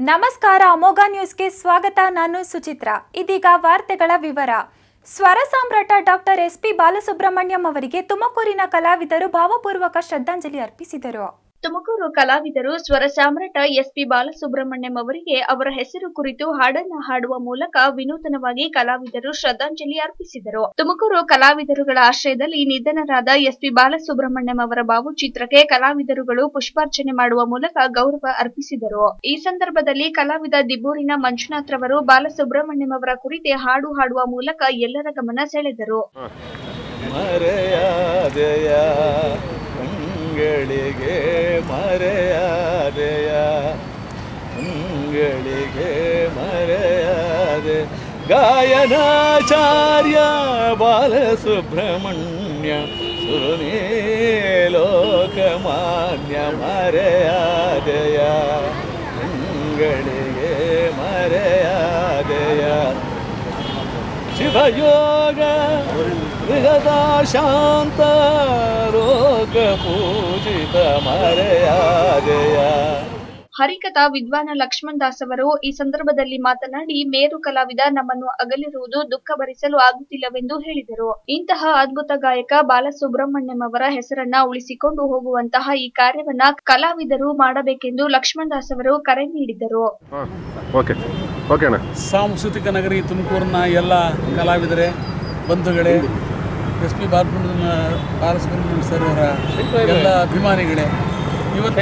ನಮಸ್ಕಾರ ಅಮೋಘ ನ್ಯೂಸ್ಗೆ ಸ್ವಾಗತ ನಾನು ಸುಚಿತ್ರ ಇದೀಗ ವಾರ್ತೆಗಳ ವಿವರ ಸ್ವರ ಸಾಮ್ರಾಟ ಡಾಕ್ಟರ್ ಎಸ್ ಪಿ ಬಾಲಸುಬ್ರಹ್ಮಣ್ಯಂ ಅವರಿಗೆ ತುಮಕೂರಿನ ಕಲಾವಿದರು ಭಾವಪೂರ್ವಕ ಶ್ರದ್ಧಾಂಜಲಿ ಅರ್ಪಿಸಿದರು ತುಮಕೂರು ಕಲಾವಿದರು ಸ್ವರ ಸಾಮ್ರಾಟ ಎಸ್ ಪಿ ಬಾಲಸುಬ್ರಹ್ಮಣ್ಯಂ ಅವರಿಗೆ ಅವರ ಹೆಸರು ಕುರಿತು ಹಾಡನ್ನ ಹಾಡುವ ಮೂಲಕ ವಿನೂತನವಾಗಿ ಕಲಾವಿದರು ಶ್ರದ್ಧಾಂಜಲಿ ಅರ್ಪಿಸಿದರು ತುಮಕೂರು ಕಲಾವಿದರುಗಳ ಆಶ್ರಯದಲ್ಲಿ ನಿಧನರಾದ ಎಸ್ ಪಿ ಬಾಲಸುಬ್ರಹ್ಮಣ್ಯಂ ಅವರ ಭಾವಚಿತ್ರಕ್ಕೆ ಕಲಾವಿದರುಗಳು ಪುಷ್ಪಾರ್ಚನೆ ಮಾಡುವ ಮೂಲಕ ಗೌರವ ಅರ್ಪಿಸಿದರು ಈ ಸಂದರ್ಭದಲ್ಲಿ ಕಲಾವಿದ ದಿಬ್ಬೂರಿನ ಮಂಜುನಾಥ್ ರವರು ಬಾಲಸುಬ್ರಹ್ಮಣ್ಯಂ ಅವರ ಕುರಿತೆ ಹಾಡು ಹಾಡುವ ಮೂಲಕ ಎಲ್ಲರ ಗಮನ ಸೆಳೆದರು ಮರೆಯಾದೆಯ ಕಂಗಳಿಗೆ ಮರೆಯಾದೆಯ ಕಂಗಳಿಗೆ ಮರೆಯಾದೆ ಗಾಯನಾಚಾರ್ಯ ಬಾಲಸುಬ್ರಹ್ಮಣ್ಯ ಸುನೇ ಲೋಕಮಾನ್ಯ ಮರೆಯಾದೆಯ ಕಂಗಳಿಗೆ ಮರೆಯಾದೆಯ ಶಿವಯೋಗ ಮೃಗದ ಶಾಂತ ರೋಗ ಪೂಜಿತ ಮರೆಯಾದೆಯ ಹರಿಕಥಾ ವಿದ್ವಾನ ಲಕ್ಷ್ಮಣ್ ದಾಸ್ ಅವರು ಈ ಸಂದರ್ಭದಲ್ಲಿ ಮಾತನಾಡಿ ಮೇರು ಕಲಾವಿದ ನಮ್ಮನ್ನು ಅಗಲಿರುವುದು ದುಃಖ ಭರಿಸಲು ಆಗುತ್ತಿಲ್ಲವೆಂದು ಹೇಳಿದರು ಇಂತಹ ಅದ್ಭುತ ಗಾಯಕ ಬಾಲಸುಬ್ರಹ್ಮಣ್ಯಂ ಅವರ ಹೆಸರನ್ನ ಉಳಿಸಿಕೊಂಡು ಹೋಗುವಂತಹ ಈ ಕಾರ್ಯವನ್ನ ಕಲಾವಿದರು ಮಾಡಬೇಕೆಂದು ಲಕ್ಷ್ಮಣ್ ದಾಸ್ ಅವರು ಕರೆ ನೀಡಿದರು ಹಾಂ ಓಕೆ ಓಕೆ ಅಣ್ಣ ಸಾಂಸ್ಕೃತಿಕ ನಗರಿ ತುಮಕೂರಿನ ಎಲ್ಲ ಕಲಾವಿದರೇ ಬಂಧುಗಳೇ S P Balasubrahmanya Balasubrahmanya sir ಅವರ ಎಲ್ಲ ಅಭಿಮಾನಿಗಳೇ ಇವತ್ತು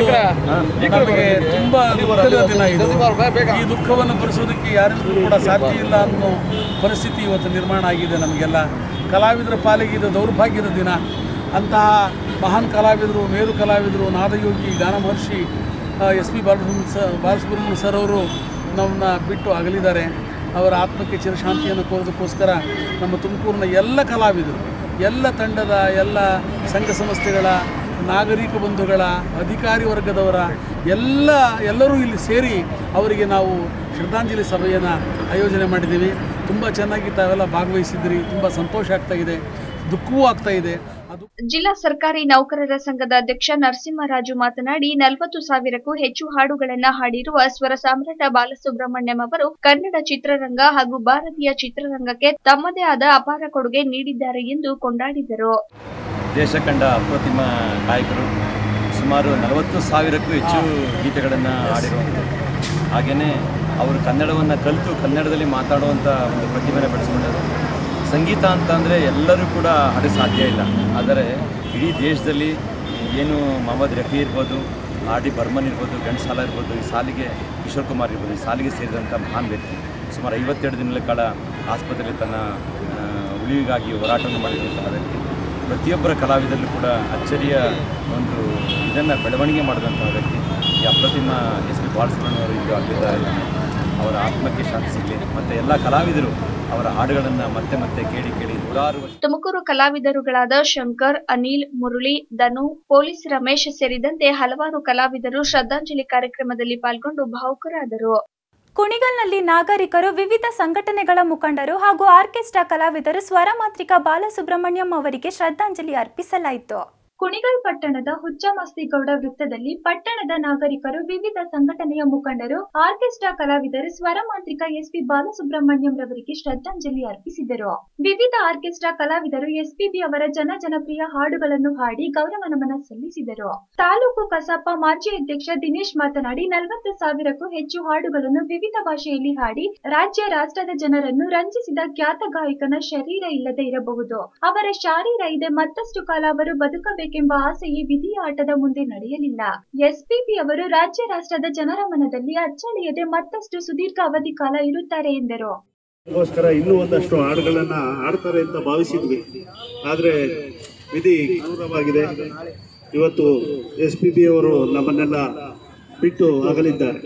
ನಮಗೆ ತುಂಬ ದುಃಖದ ದಿನ ಇದು ಈ ದುಃಖವನ್ನು ಭರಿಸೋದಕ್ಕೆ ಯಾರಿಗೂ ಕೂಡ ಸಾಧ್ಯ ಇಲ್ಲ ಅನ್ನೋ ಪರಿಸ್ಥಿತಿ ಇವತ್ತು ನಿರ್ಮಾಣ ಆಗಿದೆ ನಮಗೆಲ್ಲ ಕಲಾವಿದರ ಪಾಲಿಗೆ ಇದು ದೌರ್ಭಾಗ್ಯದ ದಿನ ಅಂತಹ ಮಹಾನ್ ಕಲಾವಿದರು ಮೇರು ಕಲಾವಿದರು ನಾದಯೋಗಿ ಗಾನ ಮಹರ್ಷಿ ಎಸ್ ಪಿ ಬಾಲಸುಬ್ರಹ್ಮಣ್ಯ ಸ ಬಾಲಸುಬ್ರಹ್ಮಣ್ಯ ಸರ್ ಅವರು ನಮ್ಮನ್ನ ಬಿಟ್ಟು ಅಗಲಿದ್ದಾರೆ ಅವರ ಆತ್ಮಕ್ಕೆ ಚಿರಶಾಂತಿಯನ್ನು ಕೋರೋದಕ್ಕೋಸ್ಕರ ನಮ್ಮ ತುಮಕೂರಿನ ಎಲ್ಲ ಕಲಾವಿದರು ಎಲ್ಲ ತಂಡದ ಎಲ್ಲ ಸಂಘ ಸಂಸ್ಥೆಗಳ ನಾಗರಿಕ ಬಂಧುಗಳ ಅಧಿಕಾರಿ ವರ್ಗದವರ ಎಲ್ಲ ಎಲ್ಲರೂ ಇಲ್ಲಿ ಸೇರಿ ಅವರಿಗೆ ನಾವು ಶ್ರದ್ಧಾಂಜಲಿ ಸಭೆಯನ್ನು ಆಯೋಜನೆ ಮಾಡಿದ್ದೀವಿ ತುಂಬ ಚೆನ್ನಾಗಿ ತಾವೆಲ್ಲ ಭಾಗವಹಿಸಿದ್ರಿ ತುಂಬ ಸಂತೋಷ ಆಗ್ತಾ ಇದೆ ದುಃಖವೂ ಆಗ್ತಾ ಇದೆ ಅದು ಜಿಲ್ಲಾ ಸರ್ಕಾರಿ ನೌಕರರ ಸಂಘದ ಅಧ್ಯಕ್ಷ ನರಸಿಂಹರಾಜು ಮಾತನಾಡಿ ನಲವತ್ತು ಸಾವಿರಕ್ಕೂ ಹೆಚ್ಚು ಹಾಡುಗಳನ್ನ ಹಾಡಿರುವ ಸ್ವರ ಸಾಮ್ರಾಟ ಬಾಲಸುಬ್ರಹ್ಮಣ್ಯಂ ಅವರು ಕನ್ನಡ ಚಿತ್ರರಂಗ ಹಾಗೂ ಭಾರತೀಯ ಚಿತ್ರರಂಗಕ್ಕೆ ತಮ್ಮದೇ ಆದ ಅಪಾರ ಕೊಡುಗೆ ನೀಡಿದ್ದಾರೆ ಎಂದು ಕೊಂಡಾಡಿದರು ದೇಶ ಕಂಡ ಅಪ್ರತಿಮ ಗಾಯಕರು ಸುಮಾರು ನಲವತ್ತು ಸಾವಿರಕ್ಕೂ ಹೆಚ್ಚು ಗೀತೆಗಳನ್ನು ಹಾಡಿರುವಂಥದ್ದು ಹಾಗೆಯೇ ಅವರು ಕನ್ನಡವನ್ನು ಕಲಿತು ಕನ್ನಡದಲ್ಲಿ ಮಾತಾಡುವಂಥ ಒಂದು ಪ್ರತಿಭೆನ ಬೆಳೆಸ್ಕೊಂಡರು ಸಂಗೀತ ಅಂತಂದರೆ ಎಲ್ಲರೂ ಕೂಡ ಹಾಡು ಸಾಧ್ಯ ಇಲ್ಲ ಆದರೆ ಇಡೀ ದೇಶದಲ್ಲಿ ಏನು ಮೊಹಮ್ಮದ್ ರಫಿ ಇರ್ಬೋದು ಆರ್ ಡಿ ಬರ್ಮನ್ ಇರ್ಬೋದು ಘಂಟಸಾಲ ಇರ್ಬೋದು ಈ ಸಾಲಿಗೆ ಕಿಶೋರ್ ಕುಮಾರ್ ಇರ್ಬೋದು ಈ ಸಾಲಿಗೆ ಸೇರಿದಂಥ ಮಹಾನ್ ವ್ಯಕ್ತಿ ಸುಮಾರು ಐವತ್ತೆರಡು ದಿನಗಳ ಕಾಲ ಆಸ್ಪತ್ರೆಯಲ್ಲಿ ತನ್ನ ಆ, ಉಳಿವಿಗಾಗಿ ಹೋರಾಟವನ್ನು ಮಾಡಿರುವಂತಹ ವ್ಯಕ್ತಿ ಪ್ರತಿಯೊಬ್ಬರ ಕಲಾವಿದರಲ್ಲೂ ಕೂಡ ಅಚ್ಚರಿಯ ಒಂದು ಇದನ್ನು ಬೆಳವಣಿಗೆ ಮಾಡಿದಂತಹ ವ್ಯಕ್ತಿ ಈ ಅಪ್ರತಿಮ ಎಸ್ ಪಿ ಬಾಲಸುಬ್ರಹ್ಮಣ್ಯ ಅವರು ಈಗ ಅಲ್ಲಿದ್ದಾರೆ ಅವರ ಆತ್ಮಕ್ಕೆ ಶಾಂತಿ ಸಿಗಲಿ ಮತ್ತು ಎಲ್ಲ ಕಲಾವಿದರು ಅವರ ಹಾಡುಗಳನ್ನು ಮತ್ತೆ ಮತ್ತೆ ಕೇಳಿ ಕೇಳಿ ನೂರಾರು ವರ್ಷ ತುಮಕೂರು ಕಲಾವಿದರುಗಳಾದ ಶಂಕರ್ ಅನಿಲ್ ಮುರಳಿ ಧನು ಪೊಲೀಸ್ ರಮೇಶ್ ಸೇರಿದಂತೆ ಹಲವಾರು ಕಲಾವಿದರು ಶ್ರದ್ಧಾಂಜಲಿ ಕಾರ್ಯಕ್ರಮದಲ್ಲಿ ಪಾಲ್ಗೊಂಡು ಭಾವುಕರಾದರು ಕುಣಿಗಲ್ನಲ್ಲಿ ನಾಗರಿಕರು ವಿವಿಧ ಸಂಘಟನೆಗಳ ಮುಖಂಡರು ಹಾಗೂ ಆರ್ಕೆಸ್ಟ್ರಾ ಕಲಾವಿದರು ಸ್ವರ ಮಾಂತ್ರಿಕ ಬಾಲಸುಬ್ರಹ್ಮಣ್ಯಂ ಅವರಿಗೆ ಶ್ರದ್ಧಾಂಜಲಿ ಅರ್ಪಿಸಲಾಯಿತು ಕುಣಿಗಲ್ ಪಟ್ಟಣದ ಹುಚ್ಚಮಸ್ತಿಗೌಡ ವೃತ್ತದಲ್ಲಿ ಪಟ್ಟಣದ ನಾಗರಿಕರು ವಿವಿಧ ಸಂಘಟನೆಯ ಮುಖಂಡರು ಆರ್ಕೆಸ್ಟ್ರಾ ಕಲಾವಿದರು ಸ್ವರ ಮಾಂತ್ರಿಕ ಎಸ್ಪಿ ಬಾಲಸುಬ್ರಹ್ಮಣ್ಯಂ ರವರಿಗೆ ಶ್ರದ್ಧಾಂಜಲಿ ಅರ್ಪಿಸಿದರು ವಿವಿಧ ಆರ್ಕೆಸ್ಟ್ರಾ ಕಲಾವಿದರು ಎಸ್ಪಿಬಿ ಅವರ ಜನ ಜನಪ್ರಿಯ ಹಾಡುಗಳನ್ನು ಹಾಡಿ ಗೌರವ ನಮನ ಸಲ್ಲಿಸಿದರು ತಾಲೂಕು ಕಸಾಪ ಮಾಜಿ ಅಧ್ಯಕ್ಷ ದಿನೇಶ್ ಮಾತನಾಡಿ ನಲವತ್ತು ಸಾವಿರಕ್ಕೂ ಹೆಚ್ಚು ಹಾಡುಗಳನ್ನು ವಿವಿಧ ಭಾಷೆಯಲ್ಲಿ ಹಾಡಿ ರಾಜ್ಯ ರಾಷ್ಟ್ರದ ಜನರನ್ನು ರಂಜಿಸಿದ ಖ್ಯಾತ ಗಾಯಕನ ಶರೀರ ಇಲ್ಲದೆ ಇರಬಹುದು ಅವರ ಶಾರೀರ ಇದೆ ಮತ್ತಷ್ಟು ಕಾಲ ಅವರು ಬದುಕಬೇಕೆಂಬ ಆಸೆಯೇ ವಿಧಿಯ ಆಟದ ಮುಂದೆ ನಡೆಯಲಿಲ್ಲ ಎಸ್ಪಿಬಿ ಅವರು ರಾಜ್ಯ ರಾಷ್ಟ್ರದ ಜನರ ಮನದಲ್ಲಿ ಅಚ್ಚಳಿಯದೆ ಮತ್ತಷ್ಟು ಸುದೀರ್ಘ ಅವಧಿ ಕಾಲ ಇರುತ್ತಾರೆ ಎಂದರು ಗೋಸ್ಕರ ಇನ್ನೂ ಒಂದಷ್ಟು ಹಾಡುಗಳನ್ನ ಆಡ್ತಾರೆ ಅಂತ ಭಾವಿಸಿದ್ವಿ ಆದ್ರೆ ವಿಧಿ ಕ್ರೂರವಾಗಿದೆ ಇವತ್ತು ಎಸ್ ಪಿ ಬಿ ಅವರು ನಮ್ಮನ್ನೆಲ್ಲ ಬಿಟ್ಟು ಅಗಲಿದ್ದಾರೆ